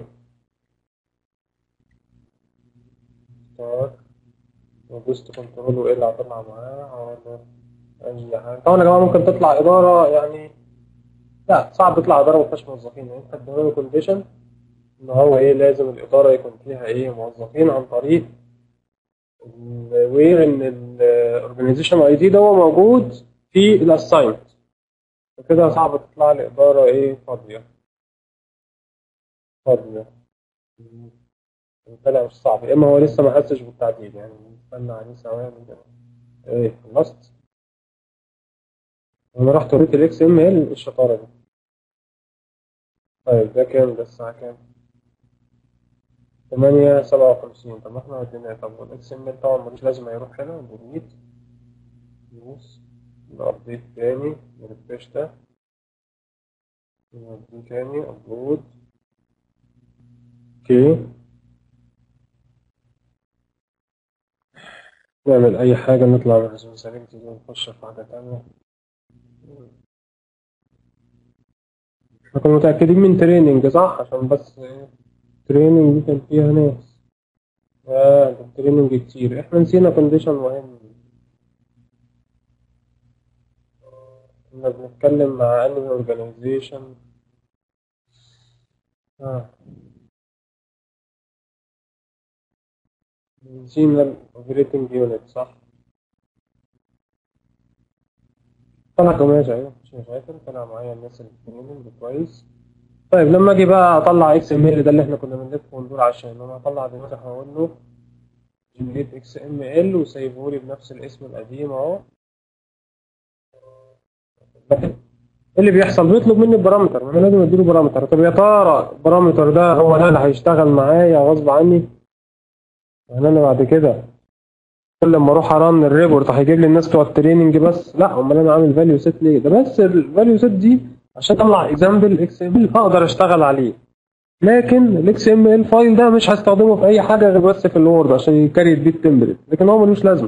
ستار ودوست كنترول وايه اللي هطلع معاه ولا اي حاجه طبعا يا جماعه ممكن تطلع اداره يعني لا صعب تطلع اداره ما فيهاش موظفين يعني انت ادينا كونديشن ان هو ايه لازم الاداره يكون فيها ايه موظفين عن طريق وير ان الاورجنايزيشن اي دي ده هو موجود في الاساينمنت وكده صعب تطلع لي اداره ايه فاضيه فاضيه طلع مش صعب يا اما هو لسه ما حسش بالتعديل يعني نستنى عليه ثواني كده ايه خلصت انا رحت وريت الاكس ام ال الشطاره دي طيب ده كام ده الساعه كام 8 57 طب ما احنا وديناه طب والاكس ام ال طبعا ملوش لازمه يروح هنا ديليت يوز نابديت تاني نرفرش ده نوديه تاني ابلود اوكي نعمل أي حاجة نطلع من ريزون سيلكت دي ونخش في حاجة تانية احنا كنا متأكدين من تريننج صح عشان بس تريننج دي كان فيها ناس اه ده تريننج كتير احنا نسينا كونديشن مهم كنا بنتكلم مع انمي اورجانيزيشن اه نسينا الاوبريتنج يونت صح طلع كمان ايوه مش مشاكل طلع معايا الناس اللي بتتكلم كويس طيب لما اجي بقى اطلع اكس ام ال ده اللي احنا كنا بنلف وندور عشان انا اطلع دلوقتي هقول له جنريت اكس ام ال وسيبه لي بنفس الاسم القديم اهو ايه اللي بيحصل بيطلب مني البارامتر ما انا لازم اديله بارامتر طب يا ترى البارامتر ده هو ده اللي هيشتغل معايا غصب عني يعني انا بعد كده كل لما اروح ارن الريبورت هيجيب لي الناس بتوع التريننج بس لا امال انا عامل فاليو سيت ليه ده بس الفاليو سيت دي عشان اطلع اكزامبل اكس ام ال اقدر اشتغل عليه لكن الاكس ام ال فايل ده مش هستخدمه في اي حاجه غير بس في الوورد عشان يكري البيت تمبلت لكن هو ملوش لازمه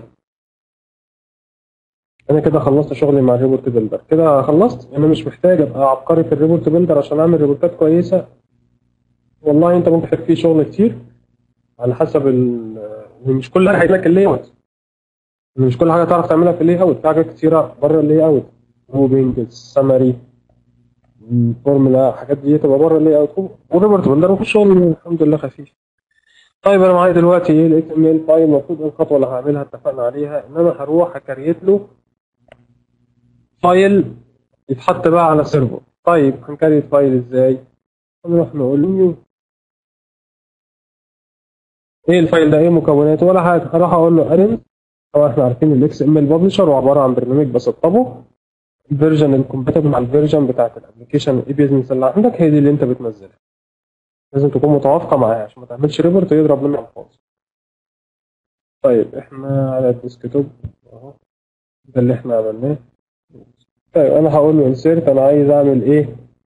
انا كده خلصت شغلي مع الريبورت بيلدر كده خلصت انا مش محتاج ابقى عبقري في الريبورت بيلدر عشان اعمل ريبورتات كويسه والله انت ممكن فيه شغل كتير على حسب ال مش كل حاجه هيجيلك اللي اوت مش كل حاجه تعرف تعملها في اللي اوت في حاجات كتيره بره اللي اوت موفينج السمري الفورمولا الحاجات دي تبقى بره اللي اوت والريبورت بيلدر وفي الشغل الحمد لله خفيف طيب انا معايا دلوقتي ايه الاكس ام ال فايل المفروض الخطوه اللي هعملها اتفقنا عليها ان انا هروح اكريت له فايل يتحط بقى على سيرفر طيب هنكريت فايل ازاي هنروح نقول نيو ايه الفايل ده ايه مكوناته ولا حاجه هروح اقول له ارن طبعا احنا عارفين الاكس ام ال ببلشر هو عباره عن برنامج بسطبه الفيرجن الكومباتبل مع الفيرجن بتاعت الابلكيشن اي بيزنس اللي عندك هي دي اللي انت بتنزلها لازم تكون متوافقه معاها عشان ما تعملش ريبورت يضرب منك الفاضي طيب احنا على الديسكتوب اهو ده اللي احنا عملناه طيب انا هقول له انسيرت انا عايز اعمل ايه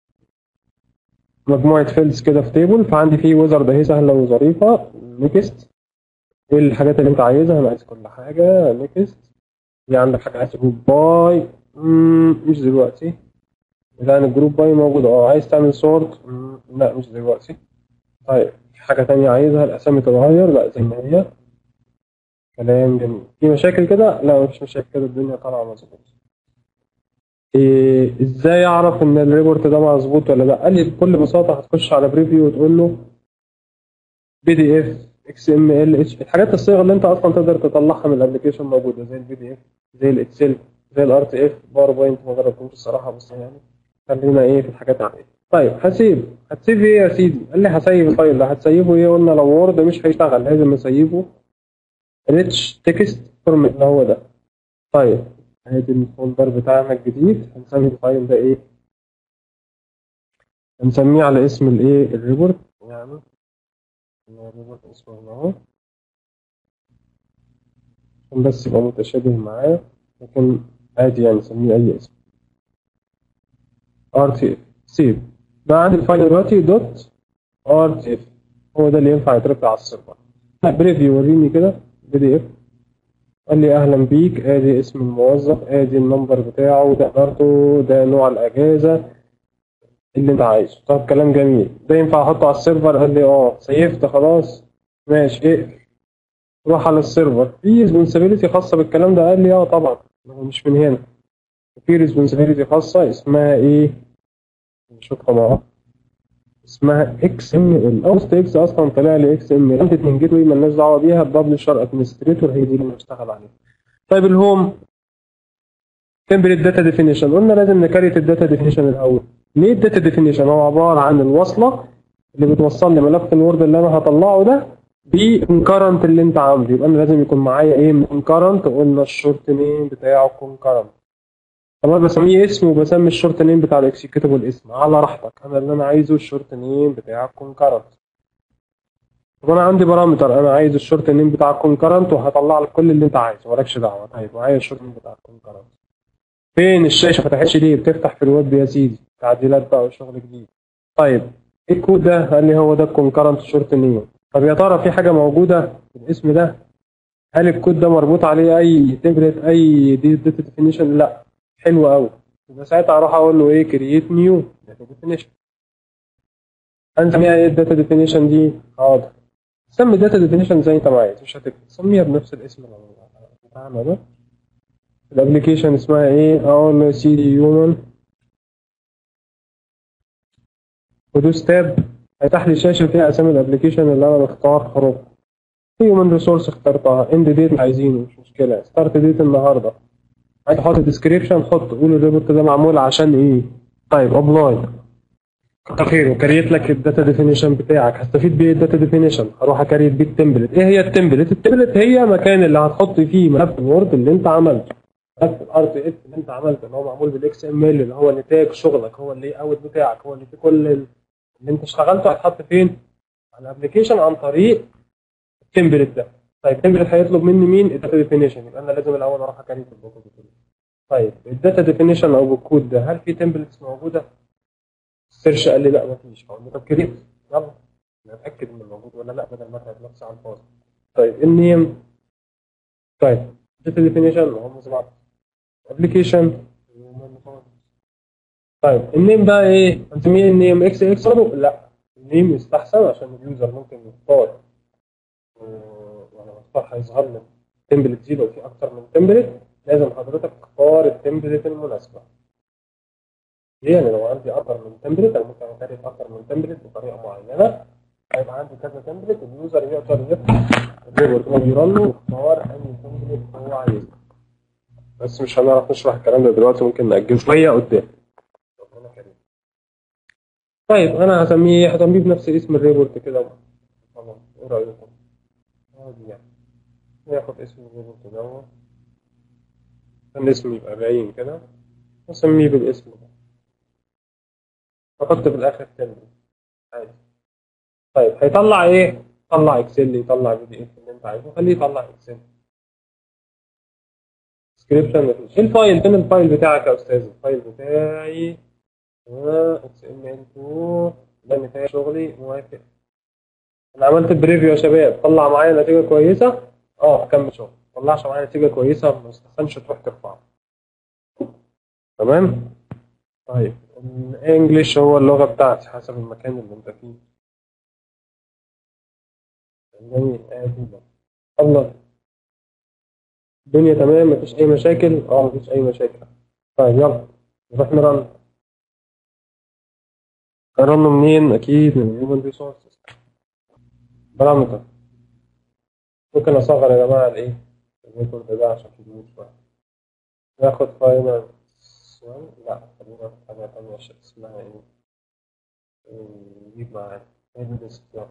مجموعه فيلدز كده في تيبل فعندي فيه ويزرد اهي سهله وظريفه نيكست ايه الحاجات اللي انت عايزها انا عايز كل حاجه نيكست في عندك حاجه عايز جروب باي مش دلوقتي لان الجروب باي موجود اه عايز تعمل سورت لا مش دلوقتي طيب في حاجه تانية عايزها الاسامي تتغير لا زي ما هي كلام جميل في مشاكل كده لا مفيش مشاكل كده الدنيا طالعه مظبوط إيه ازاي اعرف ان الريبورت ده مظبوط ولا لا قال لي بكل بساطه هتخش على بريفيو وتقول له بي دي اف اكس ام ال اتش الحاجات الصيغ اللي انت اصلا تقدر تطلعها من الابلكيشن موجوده زي البي دي اف زي الاكسل زي الار تي اف باوربوينت ما جربتوش الصراحه بس يعني خلينا ايه في الحاجات العاديه طيب هسيب هتسيب ايه يا سيدي قال لي هسيب الفايل ده هتسيبه ايه قلنا لو وورد مش هيشتغل لازم اسيبه ريتش تكست فورمات اللي هو ده طيب ادي الفولدر بتاعنا الجديد هنسمي الفايل ده ايه هنسميه على اسم الايه الريبورت يعني الريبورت اسمه هنا اهو عشان بس يبقى متشابه معاه لكن عادي يعني نسميه اي اسم ار تي اف سيف بقى عندي الفايل دلوقتي دوت ار تي اف هو ده اللي ينفع يترفع على السيرفر بريفيو وريني كده بي دي اف قال لي اهلا بيك ادي اسم الموظف ادي النمبر بتاعه ده ادارته ده نوع الاجازه اللي انت عايزه طب كلام جميل ده ينفع احطه على السيرفر قال لي اه سيفت خلاص ماشي اقفل روح على السيرفر في ريسبونسابيلتي خاصه بالكلام ده قال لي اه طبعا هو مش من هنا في ريسبونسابيلتي خاصه اسمها ايه نشوفها مع بعض اسمها اكس ام ال اوست اكس اصلا طلع لي اكس ام ال انت من جيت واي مالناش دعوه بيها ببلشر ادمنستريتور هي دي اللي بنشتغل عليها طيب الهوم تمبلت داتا ديفينيشن قلنا لازم نكريت الداتا ديفينيشن الاول ليه الداتا ديفينيشن هو عباره عن الوصله اللي بتوصل لي ملف الوورد اللي انا هطلعه ده بالكرنت اللي انت عامله يبقى انا لازم يكون معايا ايه من كرنت قلنا الشورت نيم بتاعه كونكرنت طبعا بسميه اسم وبسمي الشورت نيم بتاع الاكسكيوتبل اسم على راحتك انا اللي انا عايزه الشورت نيم بتاع الكونكرنت طب انا عندي بارامتر انا عايز الشورت نيم بتاع الكونكرنت وهطلع لك كل اللي انت عايزه مالكش دعوه طيب معايا الشورت نيم بتاع الكونكرنت فين الشاشه فتحتش ليه بتفتح في الويب يا سيدي تعديلات بقى وشغل جديد طيب ايه الكود ده قال لي هو ده الكونكرنت شورت نيم طب يا ترى في حاجه موجوده في الاسم ده هل الكود ده مربوط عليه اي تمبلت اي داتا ديفينيشن لا حلو قوي يبقى ساعتها اروح اقول له ايه كرييت نيو داتا ديفينيشن هنسميها ايه الداتا ديفينيشن دي حاضر سمي الداتا ديفينيشن زي انت ما عايز مش هتكتب سميها بنفس الاسم بتاعنا ده الابلكيشن اسمها ايه اقول له سي دي هيومن ودوس تاب هيفتح لي شاشه فيها اسامي الابلكيشن اللي انا بختار حروف هيومن ريسورس اخترتها اند ديت عايزينه مش مشكله ستارت ديت النهارده عايز تحط ديسكريبشن حط قول الريبورت ده معمول عشان ايه طيب ابلاي كتر خيره كريت لك الداتا ديفينيشن بتاعك هستفيد بايه الداتا ديفينيشن هروح اكريت بيه التمبلت ايه هي التمبلت التمبلت هي مكان اللي هتحط فيه ملف الوورد اللي انت عملته ملف الار تي اف اللي انت عملته اللي هو معمول بالاكس ام ال اللي هو نتاج شغلك هو اللي اوت بتاعك هو اللي فيه كل اللي انت اشتغلته هيتحط فين على الابلكيشن عن طريق التمبلت ده طيب التمبلت هيطلب مني مين الداتا ديفينيشن يبقى انا لازم الاول اروح اكريت الباقه دي كلها طيب الداتا ديفينيشن او الكود ده هل في تمبلتس موجوده السيرش قال لي لا ما فيش فقلت طب كريت يلا نتاكد ان موجود ولا لا بدل ما اتعب نفسي على الفاضي طيب النيم طيب داتا ديفينيشن هم زي بعض ابلكيشن طيب النيم بقى ايه هنسميه النيم اكس اكس لا النيم يستحسن عشان اليوزر ممكن يختار وانا بختار هيظهر لي تمبلت زيرو وفي اكتر من تمبلت لازم حضرتك تختار التمبلت المناسبه ليه يعني لو عندي اكتر من تمبلت انا ممكن اكريت اكتر من تمبلت بطريقه معينه هيبقى عندي كذا تمبلت اليوزر يقدر يفتح الريبورت هو بيرن ويختار اي تمبلت هو عايزه بس مش هنعرف نشرح الكلام ده دلوقتي ممكن نأجله شوية قدام ربنا كريم. طيب أنا هسميه هسميه بنفس اسم الريبورت كده خلاص إيه رأيكم؟ عادي يعني ناخد اسم الريبورت دوت عشان الاسم يبقى باين كده وأسميه بالاسم ده وأحط في الآخر تمبل عادي طيب هيطلع إيه؟ يطلع إكسل يطلع بي دي إف اللي أنت عايزه خليه يطلع إكسل ديسكريبشن مفيش ايه الفايل فين الفايل بتاعك يا استاذ الفايل بتاعي اكس ام ال 2 ده مثال شغلي موافق انا عملت بريفيو يا شباب طلع معايا نتيجه كويسه اه اكمل شغل طلعش معايا نتيجه كويسه ما تستحسنش تروح ترفعها تمام طيب الانجليش هو اللغه بتاعتي حسب المكان اللي انت فيه جميل ادي ده الله الدنيا تمام مفيش اي مشاكل اه مفيش اي مشاكل طيب يلا نروح نرن نرن منين اكيد من هيومن ريسورسز بارامتر ممكن اصغر يا جماعه الايه الريكورد ده عشان كبير شويه ناخد فاينل لا خلينا في حاجه تانية ش- اسمها ايه إيه، نجيب معانا ايه ديسك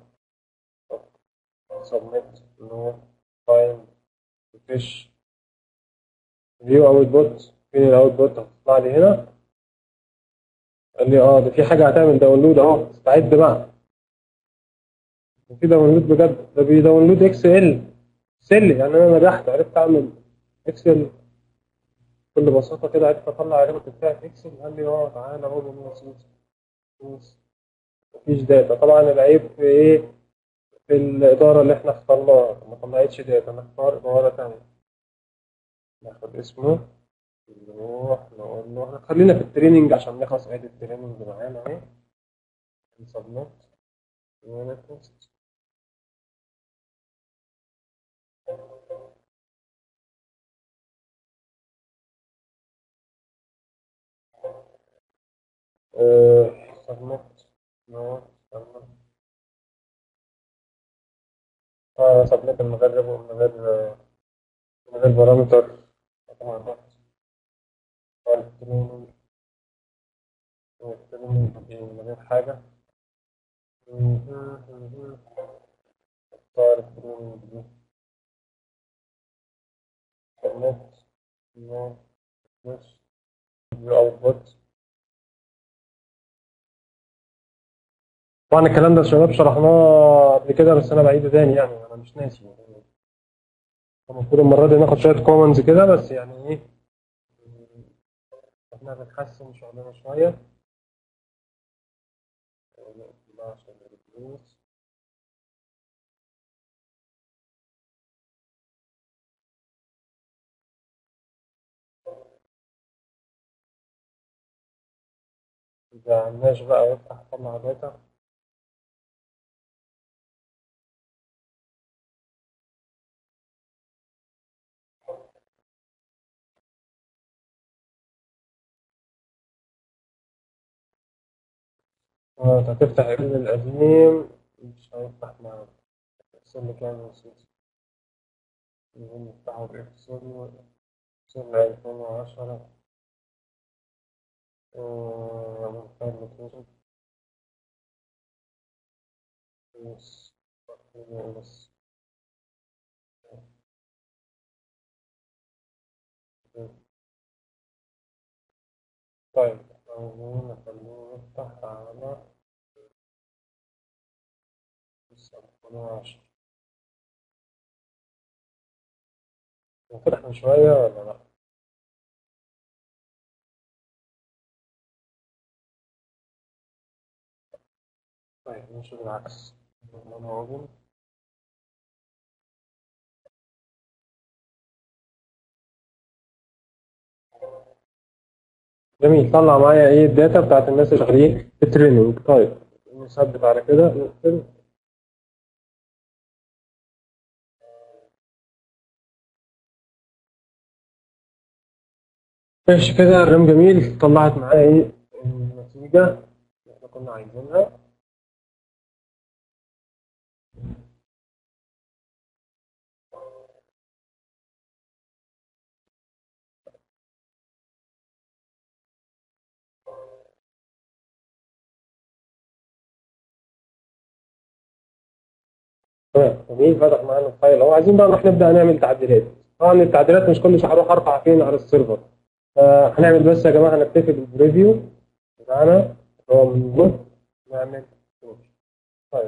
سبميت نو فايند فيش فيو اوت بوت فين الاوت بوت هتطلع لي هنا قال لي اه ده في حاجه هتعمل داونلود اهو استعد بقى في داونلود بجد ده بيداونلود اكس ال سل يعني انا نجحت عرفت اعمل اكسل بكل بساطه كده عرفت اطلع الريبورت بتاعي في اكسل قال لي اه تعالى اهو جميل سوس سوس مفيش داتا طبعا العيب في ايه في الاداره اللي احنا اخترناها ما طلعتش داتا نختار اداره ثانيه ناخد اسمه نروح نقول له احنا خلينا في التريننج عشان نخلص عيد التريننج معانا اهي سبميت ونكست سبميت نو سبميت اه سبميت من غير من غير من غير بارامتر طبعا رحت التريننج التريننج من غير حاجة اختار التريننج دي سبميت نو مش فيو اوتبوت طبعا الكلام ده يا شباب شرحناه قبل كده بس انا بعيده تاني يعني انا مش ناسي يعني المفروض المره دي ناخد شويه كومنز كده بس يعني ايه احنا بنحسن شغلنا شويه عشان الفلوس. إذا عملناش بقى يفتح طلع داتا اه انت هتفتح الريل القديم مش هيفتح معاك اكسل كام نسيت نفتحه باكسل اكسل 2010 آه، فايل لوكيشن بس بس طيب خلينا خلينا نفتح على بس 2010 فتح من شوية ولا لأ؟ طيب نشوف العكس أنا أقول جميل طلع معايا ايه الداتا بتاعت الناس اللي شغالين في التريننج طيب نثبت على كده نقفل ماشي كده الرام جميل طلعت معايا ايه النتيجة اللي احنا كنا عايزينها تمام جميل فتح معانا الفايل اهو عايزين بقى نروح نبدا نعمل تعديلات طبعا التعديلات مش كل شويه هروح ارفع فين على السيرفر فهنعمل بس يا جماعه نكتفي بالبريفيو بتاعنا اللي هو من جوه نعمل كلوز. طيب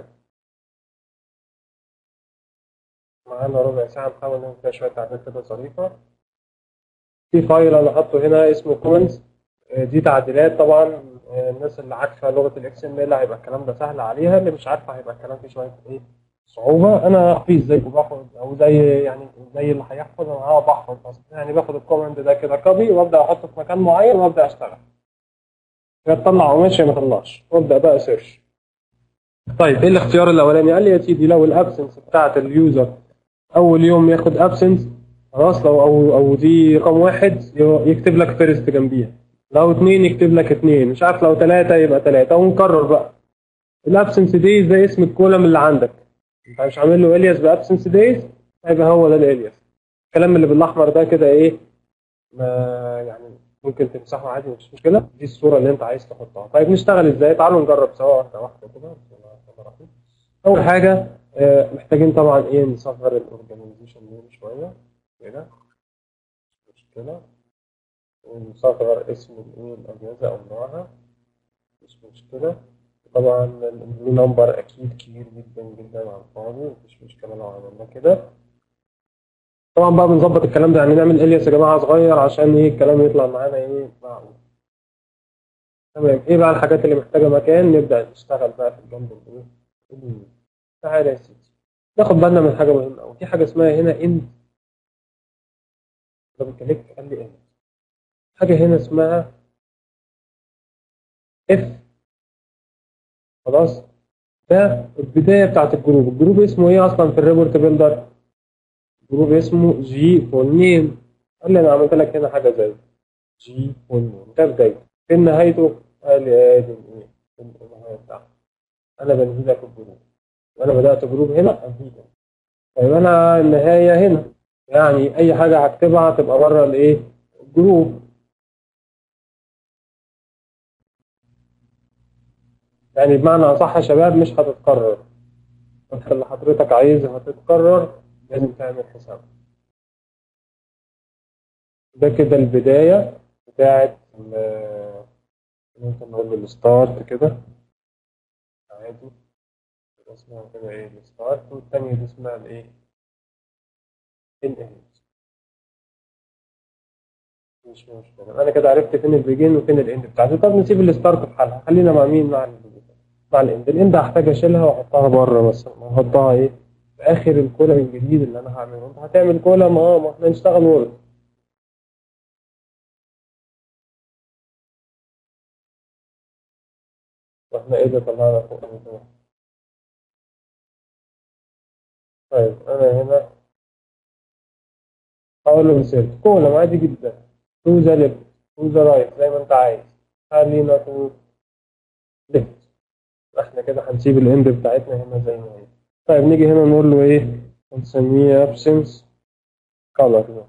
معانا ربع ساعه نحاول نعمل فيها شويه تعديلات كده ظريفه في فايل انا حاطه هنا اسمه كومنتس دي تعديلات طبعا آه، الناس اللي عارفه لغه الاكس ام ال هيبقى الكلام ده سهل عليها اللي مش عارفه هيبقى الكلام فيه شويه ايه صعوبه انا حفيظ زي باخد او زي يعني زي اللي هيحفظ انا هقعد احفظ اصلا يعني باخد الكومنت ده كده كوبي وابدا احطه في مكان معين وابدا اشتغل يا تطلع قماش يا ما تطلعش وابدا بقى سيرش طيب ايه الاختيار الاولاني قال لي يا سيدي لو الابسنس بتاعت اليوزر اول يوم ياخد ابسنس خلاص لو او او دي رقم واحد يكتب لك فيرست جنبيها لو اتنين يكتب لك اتنين مش عارف لو تلاتة يبقى تلاتة ونكرر بقى الابسنس دايز ده اسم الكولم اللي عندك انت مش عامل له الياس بابسنس دايز هيبقى هو ده الالياس الكلام اللي بالاحمر ده كده ايه ما يعني ممكن تمسحه عادي مفيش مشكله دي الصوره اللي انت عايز تحطها طيب نشتغل ازاي تعالوا نجرب سوا واحده واحده كده بسم الله الرحمن الرحيم. اول حاجه آه، محتاجين طبعا ايه نصغر الاورجانيزيشن نيم شويه كده مش مشكله ونصغر اسم الايه الاجهزه او نوعها مش مشكله طبعا الامبلوي نمبر اكيد كبير جدا جدا على الفاضي مفيش مشكله لو عملنا كده طبعا بقى بنظبط الكلام ده يعني نعمل الياس يا جماعه صغير عشان ايه الكلام يطلع معانا ايه معقول تمام ايه بقى الحاجات اللي محتاجه مكان نبدا نشتغل بقى في الجنب الايه اليمين. تعالى يا سيدي ناخد بالنا من حاجه مهمه قوي في حاجه اسمها هنا اند دبل كليك قال لي اند حاجه هنا اسمها اف خلاص ده البدايه بتاعت الجروب الجروب اسمه ايه اصلا في الريبورت بيلدر جروب اسمه جي فول نيم قال لي انا عملت لك هنا حاجه زي جي فول نيم ده بدايته فين نهايته قال لي ادي الايه النهايه بتاعته انا بنهي لك الجروب وانا بدات جروب هنا انهي لك طيب انا النهايه هنا يعني اي حاجه هكتبها هتبقى بره الايه الجروب يعني بمعنى اصح يا شباب مش هتتكرر انت اللي حضرتك عايزها تتكرر لازم تعمل حساب ده كده البداية بتاعت ال- ممكن نقول الستارت كده عادي يبقى اسمها كده ايه الستارت والتانية دي اسمها الايه الاند مش مشكلة أنا كده عرفت فين البيجين وفين الإند بتاعتي طب نسيب الستارت في حالها خلينا مع مين مع ال مع الإند الإند هحتاج أشيلها وأحطها بره مثلا وأحطها إيه في آخر الكولم الجديد اللي أنا هعمله أنت هتعمل كولم أه ما إحنا نشتغل وورد وإحنا إيه ده طلعنا فوق أهو كده. طيب أنا هنا هقول له مثال كولم عادي جدا تو ذا ليفت تو ذا رايت زي ما انت عايز خلينا تو ليفت احنا كده هنسيب الاند بتاعتنا هنا زي ما هي طيب نيجي هنا نقول له ايه نسميه absence color بس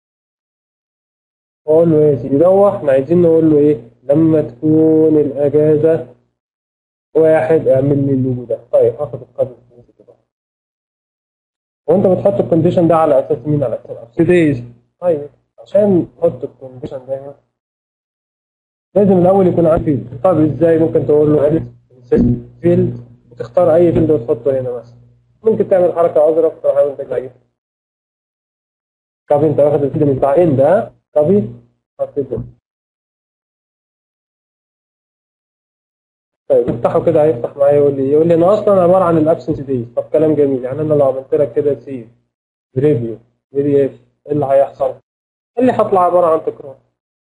واقول له ايه يا سيدي ده احنا عايزين نقول له ايه لما تكون الاجازه واحد اعمل لي اللوجو ده طيب هاخد القدر كده وانت بتحط الكونديشن ده على اساس مين على اساس days طيب عشان تحط الكونديشن ده لازم الاول يكون عندي فيلد طب ازاي ممكن تقول له اديت فيلد وتختار اي فيلد وتحطه هنا مثلا ممكن تعمل حركه اظرف تروح عامل تجربه كابي انت واخد الفيلد من بتاع ان ده كابي حطيته طيب افتحه كده هيفتح معايا يقول لي يقول لي انا اصلا عباره عن الابسنس دي طب كلام جميل يعني انا لو عملت لك كده سيف بريفيو بي دي اف ايه اللي هيحصل؟ اللي هطلع عباره عن تكرار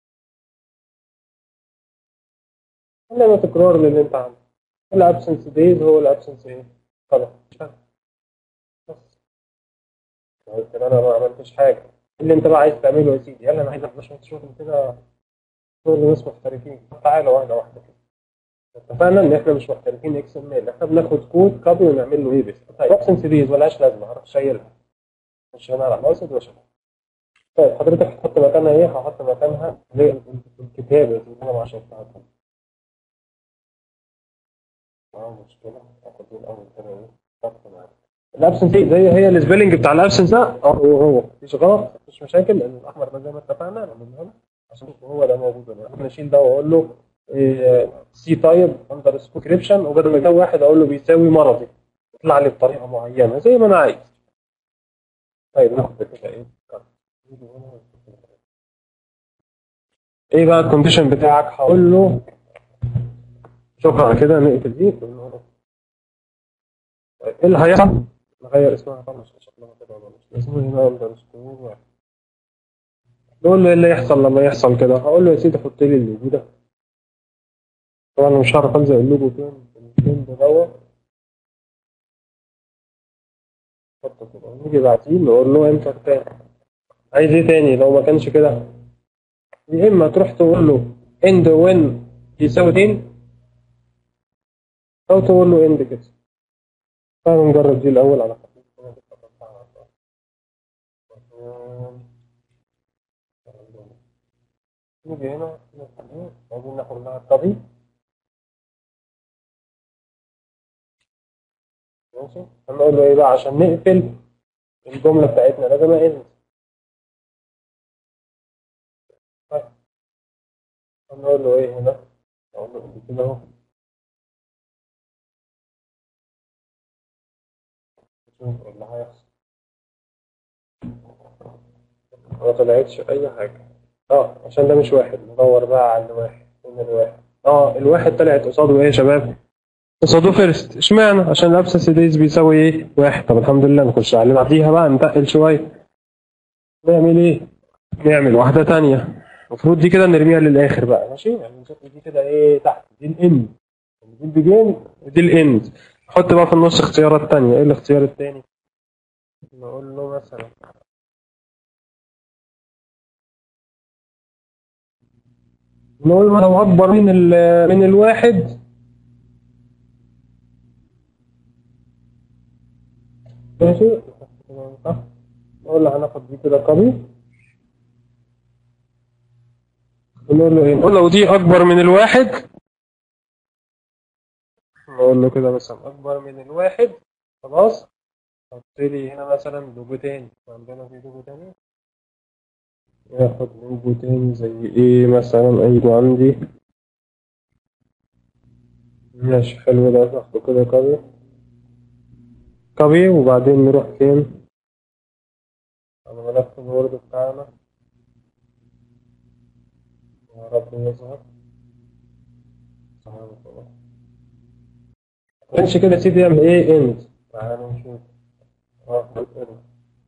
انما تكرار للي انت عامله الابسنس دايز هو الابسنس ايه؟ خلاص بس لكن انا ما عملتش حاجه اللي انت بقى عايز تعمله يا سيدي يلا انا عايز اعمل شويه شغل كده شغل ناس محترفين تعالى واحده واحده كده اتفقنا ان احنا مش محترفين اكس ام ال احنا بناخد كود كوبي ونعمل له ايه بس طيب ابسنس دايز ملهاش لازمه هروح شايلها مش هنا على المقصد واشيلها طيب حضرتك هتحط مكانها ايه؟ هحط مكانها الكتابه اللي انا ما شفتها اه مشكلة اخد دي الاول كده ايه ضغط معاك الابسنس زي هي السبيلنج بتاع الابسنس ده اه هو هو مفيش غلط مفيش مشاكل لان الاحمر ده زي ما اتفقنا نعمله هنا عشان هو ده موجود هنا ممكن اشيل ده واقول له سي تايب اندر سكريبشن وبدل ما يساوي واحد اقول له بيساوي مرضي يطلع لي بطريقه معينه زي ما انا عايز طيب ناخد ده كده ايه ايه بقى الكونديشن بتاعك هقول له شكرا على كده نقفل دي طيب ايه اللي هيحصل؟ نغير اسمها طبعا عشان شكلها كده مش اسمه هنا اندرسكور واحد نقول له ايه اللي يحصل لما يحصل كده هقول له يا سيدي حط لي اللوجو ده طبعا أنا مش هعرف الزق اللوجو فين فين ده دوت حطه كده نيجي بعديه نقول له انتر تاني عايز ايه تاني لو ما كانش كده يا اما تروح تقول له اند وين يساوي 2 او تقول له اند كده تعالوا نجرب دي الاول على خفيف نيجي هنا عايزين ناخد لها الطبي ماشي هنقول له ايه بقى عشان نقفل الجمله بتاعتنا لازم اقل طيب هنقول له ايه هنا نقول له كده اهو نشوف ايه اللي هيحصل ما طلعتش اي حاجه اه عشان ده مش واحد ندور بقى على الواحد فين الواحد اه الواحد طلعت قصاده ايه يا شباب قصاده فيرست اشمعنى عشان الابسس دايز بيساوي ايه واحد طب الحمد لله نخش على اللي بعديها بقى نتقل شويه نعمل ايه نعمل واحده تانية المفروض دي كده نرميها للاخر بقى ماشي يعني نشوف دي كده ايه تحت دي الاند دي البيجين ودي الاند نحط بقى في النص اختيارات تانية ايه الاختيار التاني نقول له مثلا نقول له لو اكبر من ال- من الواحد ماشي نقول له هناخد دي كده كوبي نقول له ايه نقول لو دي اكبر من الواحد نقول له كده مثلا اكبر من الواحد خلاص حط لي هنا مثلا لوجو تاني عندنا في لوجو تاني ياخد لوجو تاني زي ايه مثلا ايجو عندي ماشي حلو ده ناخده كده كوبي كوبي وبعدين نروح فين على ملف الوورد بتاعنا يا رب يظهر سبحان الله كانش كده سيدي يعمل ايه اند تعالوا نشوف اه end.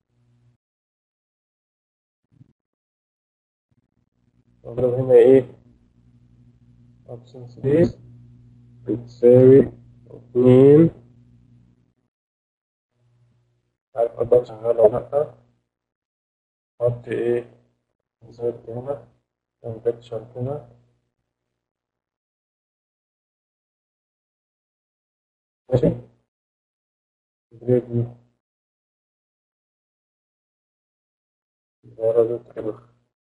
نضرب هنا ايه absence days بتساوي اتنين عارف أقدر شغال ولا لأ حط ايه زد هنا انفكشن هنا ماشي بريفيو درجة كده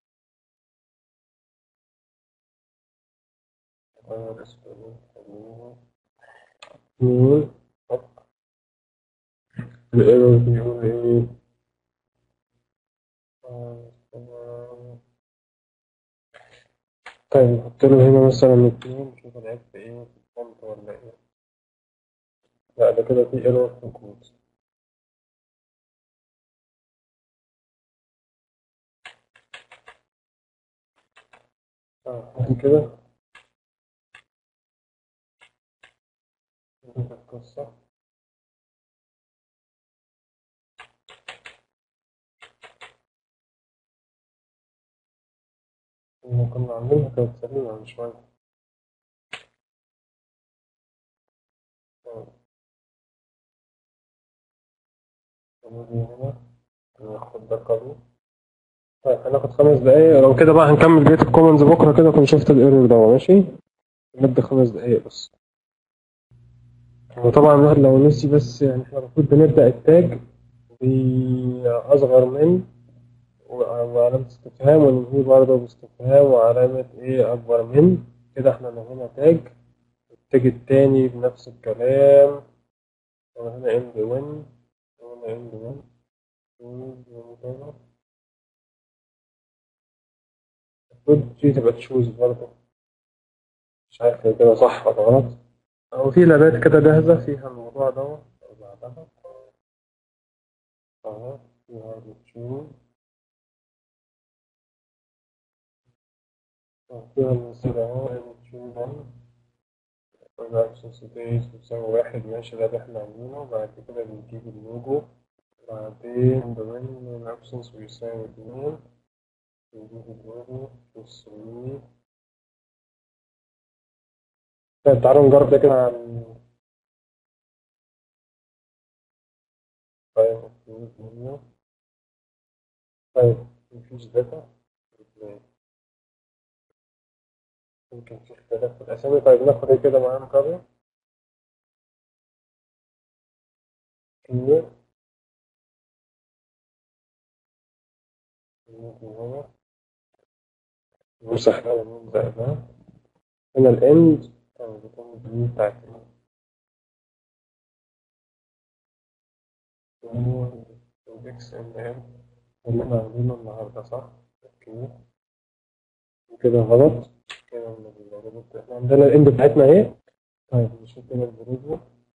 غير اسمه خلينا اتنين الايرور بيقول ايه آه، طيب نحط له هنا مثلا اتنين نشوف العيب في ايه في الفونت ولا ايه لا ده كده في ايرور في الكود اه دي كده نشوف القصة اللي كنا عاملينها كانت سليمة من شوية آه. نيجي هنا ناخد ده قبل طيب هناخد خمس دقايق لو كده بقى هنكمل بقية الكومنز بكرة كده كنت شفت الايرور ده ماشي نبدأ خمس دقايق بس وطبعا الواحد لو نسي بس يعني احنا المفروض بنبدأ التاج بأصغر من وعلامة استفهام وننهيه برضه باستفهام وعلامة ايه أكبر من كده احنا نهينا تاج التاج التاني بنفس الكلام وهنا end when قلنا end one two المفروض دي تبقى تشوز برضه مش عارف هي كده صح ولا غلط أو في لابات كده جاهزة فيها الموضوع دوت أو بعدها أهو فيها بتشوز فيها المثال أهو بتشوز قلنا أبسنس دايز بتساوي واحد ماشي ده اللي احنا عاملينه بعد كده بنجيب اللوجو بعدين بما الأبسنس بيساوي اتنين نجيب اللوجو نسميه طيب تعالوا نجرب ده كده عن طيب مفيش منه طيب مفيش داتا يمكن في اختلاف في الأسامي طيب ناخد ايه كده معانا كابل كيو نمسح ده ونمسح ده هنا الاند أو بتكون دي بتاعت الاكس ام ام اللي احنا عاملينه النهارده صح؟ اوكي كده غلط كده من الروبوت احنا عندنا الاند بتاعتنا ايه؟ طيب نشوف كده البروجو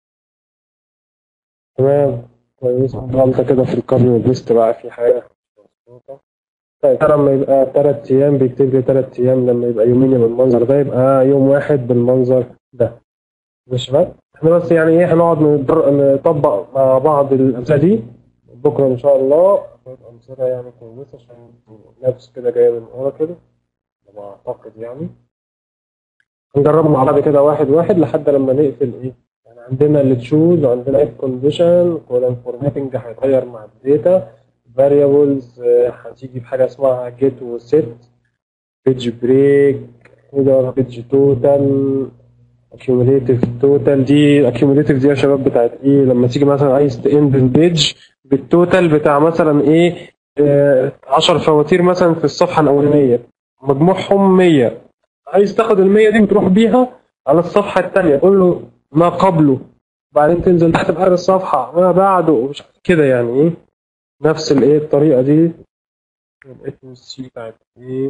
تمام كويس غلطة كده في الكارنيو ليست بقى في حاجة مظبوطة طيب لما يبقى تلات أيام بيكتب لي تلات أيام لما يبقى يومين بالمنظر ده يبقى يوم واحد بالمنظر ده مش شباب احنا بس يعني ايه هنقعد ندر- نطبق مع بعض الأمثلة دي بكرة إن شاء الله شوية أمثلة يعني كويسة عشان نفس كده جاية من أوراكل على ما أعتقد يعني هنجربهم مع بعض كده واحد واحد لحد لما نقفل ايه يعني عندنا اللي تشوز وعندنا اف كونديشن كولن فورماتنج هيتغير مع الداتا فاريبلز هتيجي بحاجه اسمها جيت وسيت بيج بريك كده بيج توتال accumulative توتال دي accumulative دي يا شباب بتاعت ايه لما تيجي مثلا عايز تاند البيج بالتوتال بتاع مثلا ايه 10 فواتير مثلا في الصفحه الاولانيه مجموعهم 100 عايز تاخد ال 100 دي وتروح بيها على الصفحه الثانيه قول له ما قبله بعدين تنزل تحت بآخر الصفحه ما بعده ومش عارف كده يعني ايه نفس الايه الطريقه دي الاف سي بتاعت ايه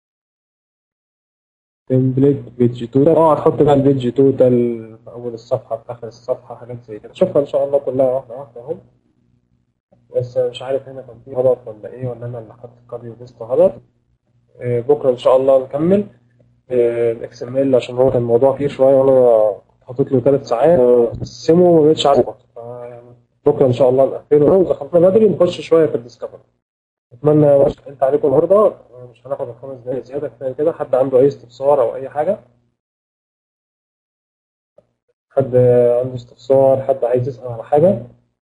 تمبلت بيج توتال اه هتحط بقى البيج توتال في اول الصفحه في اخر الصفحه حاجات زي كده شوفها ان شاء الله كلها واحده واحده اهو بس مش عارف هنا كان في غلط ولا ايه ولا انا اللي حاطط الكاريو ليست غلط آه، بكره ان شاء الله نكمل الاكس ام ال عشان هو كان الموضوع كبير شويه وانا كنت حاطط له ثلاث ساعات قسمه وما بقتش عارف أظبط. فيعني بكره ان شاء الله نقفله واذا خلصنا بدري نخش شويه في الديسكفر اتمنى مش انت عليكم النهارده مش هناخد الخمس دقايق زياده كفايه كده حد عنده اي استفسار او اي حاجه حد عنده استفسار حد عايز يسال على حاجه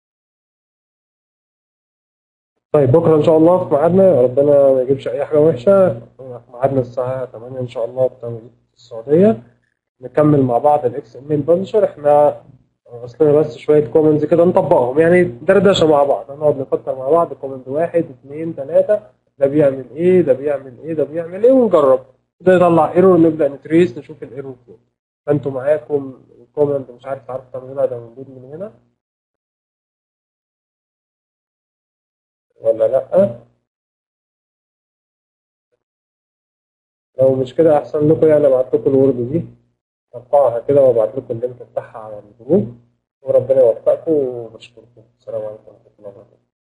طيب بكره ان شاء الله في ميعادنا ربنا ما يجيبش اي حاجه وحشه في ميعادنا الساعه 8 ان شاء الله بتوقيت السعوديه نكمل مع بعض الاكس ام ال بنشر احنا اصلنا بس شويه كومنتس كده نطبقهم يعني دردشه مع بعض هنقعد نفكر مع بعض كومنت واحد اثنين ثلاثه ده بيعمل ايه ده بيعمل ايه ده بيعمل ايه ونجرب ده يطلع ايرور نبدا نتريس نشوف الايرور فين فانتوا معاكم الكومنت مش عارف تعرفوا تعملوها ده موجود من هنا ولا لا لو مش كده احسن لكم يعني ابعت لكم الورد دي ارفعها كده وابعت لكم اللينك بتاعها على الجروب وربنا يوفقكم وبشكركم السلام عليكم ورحمه الله وبركاته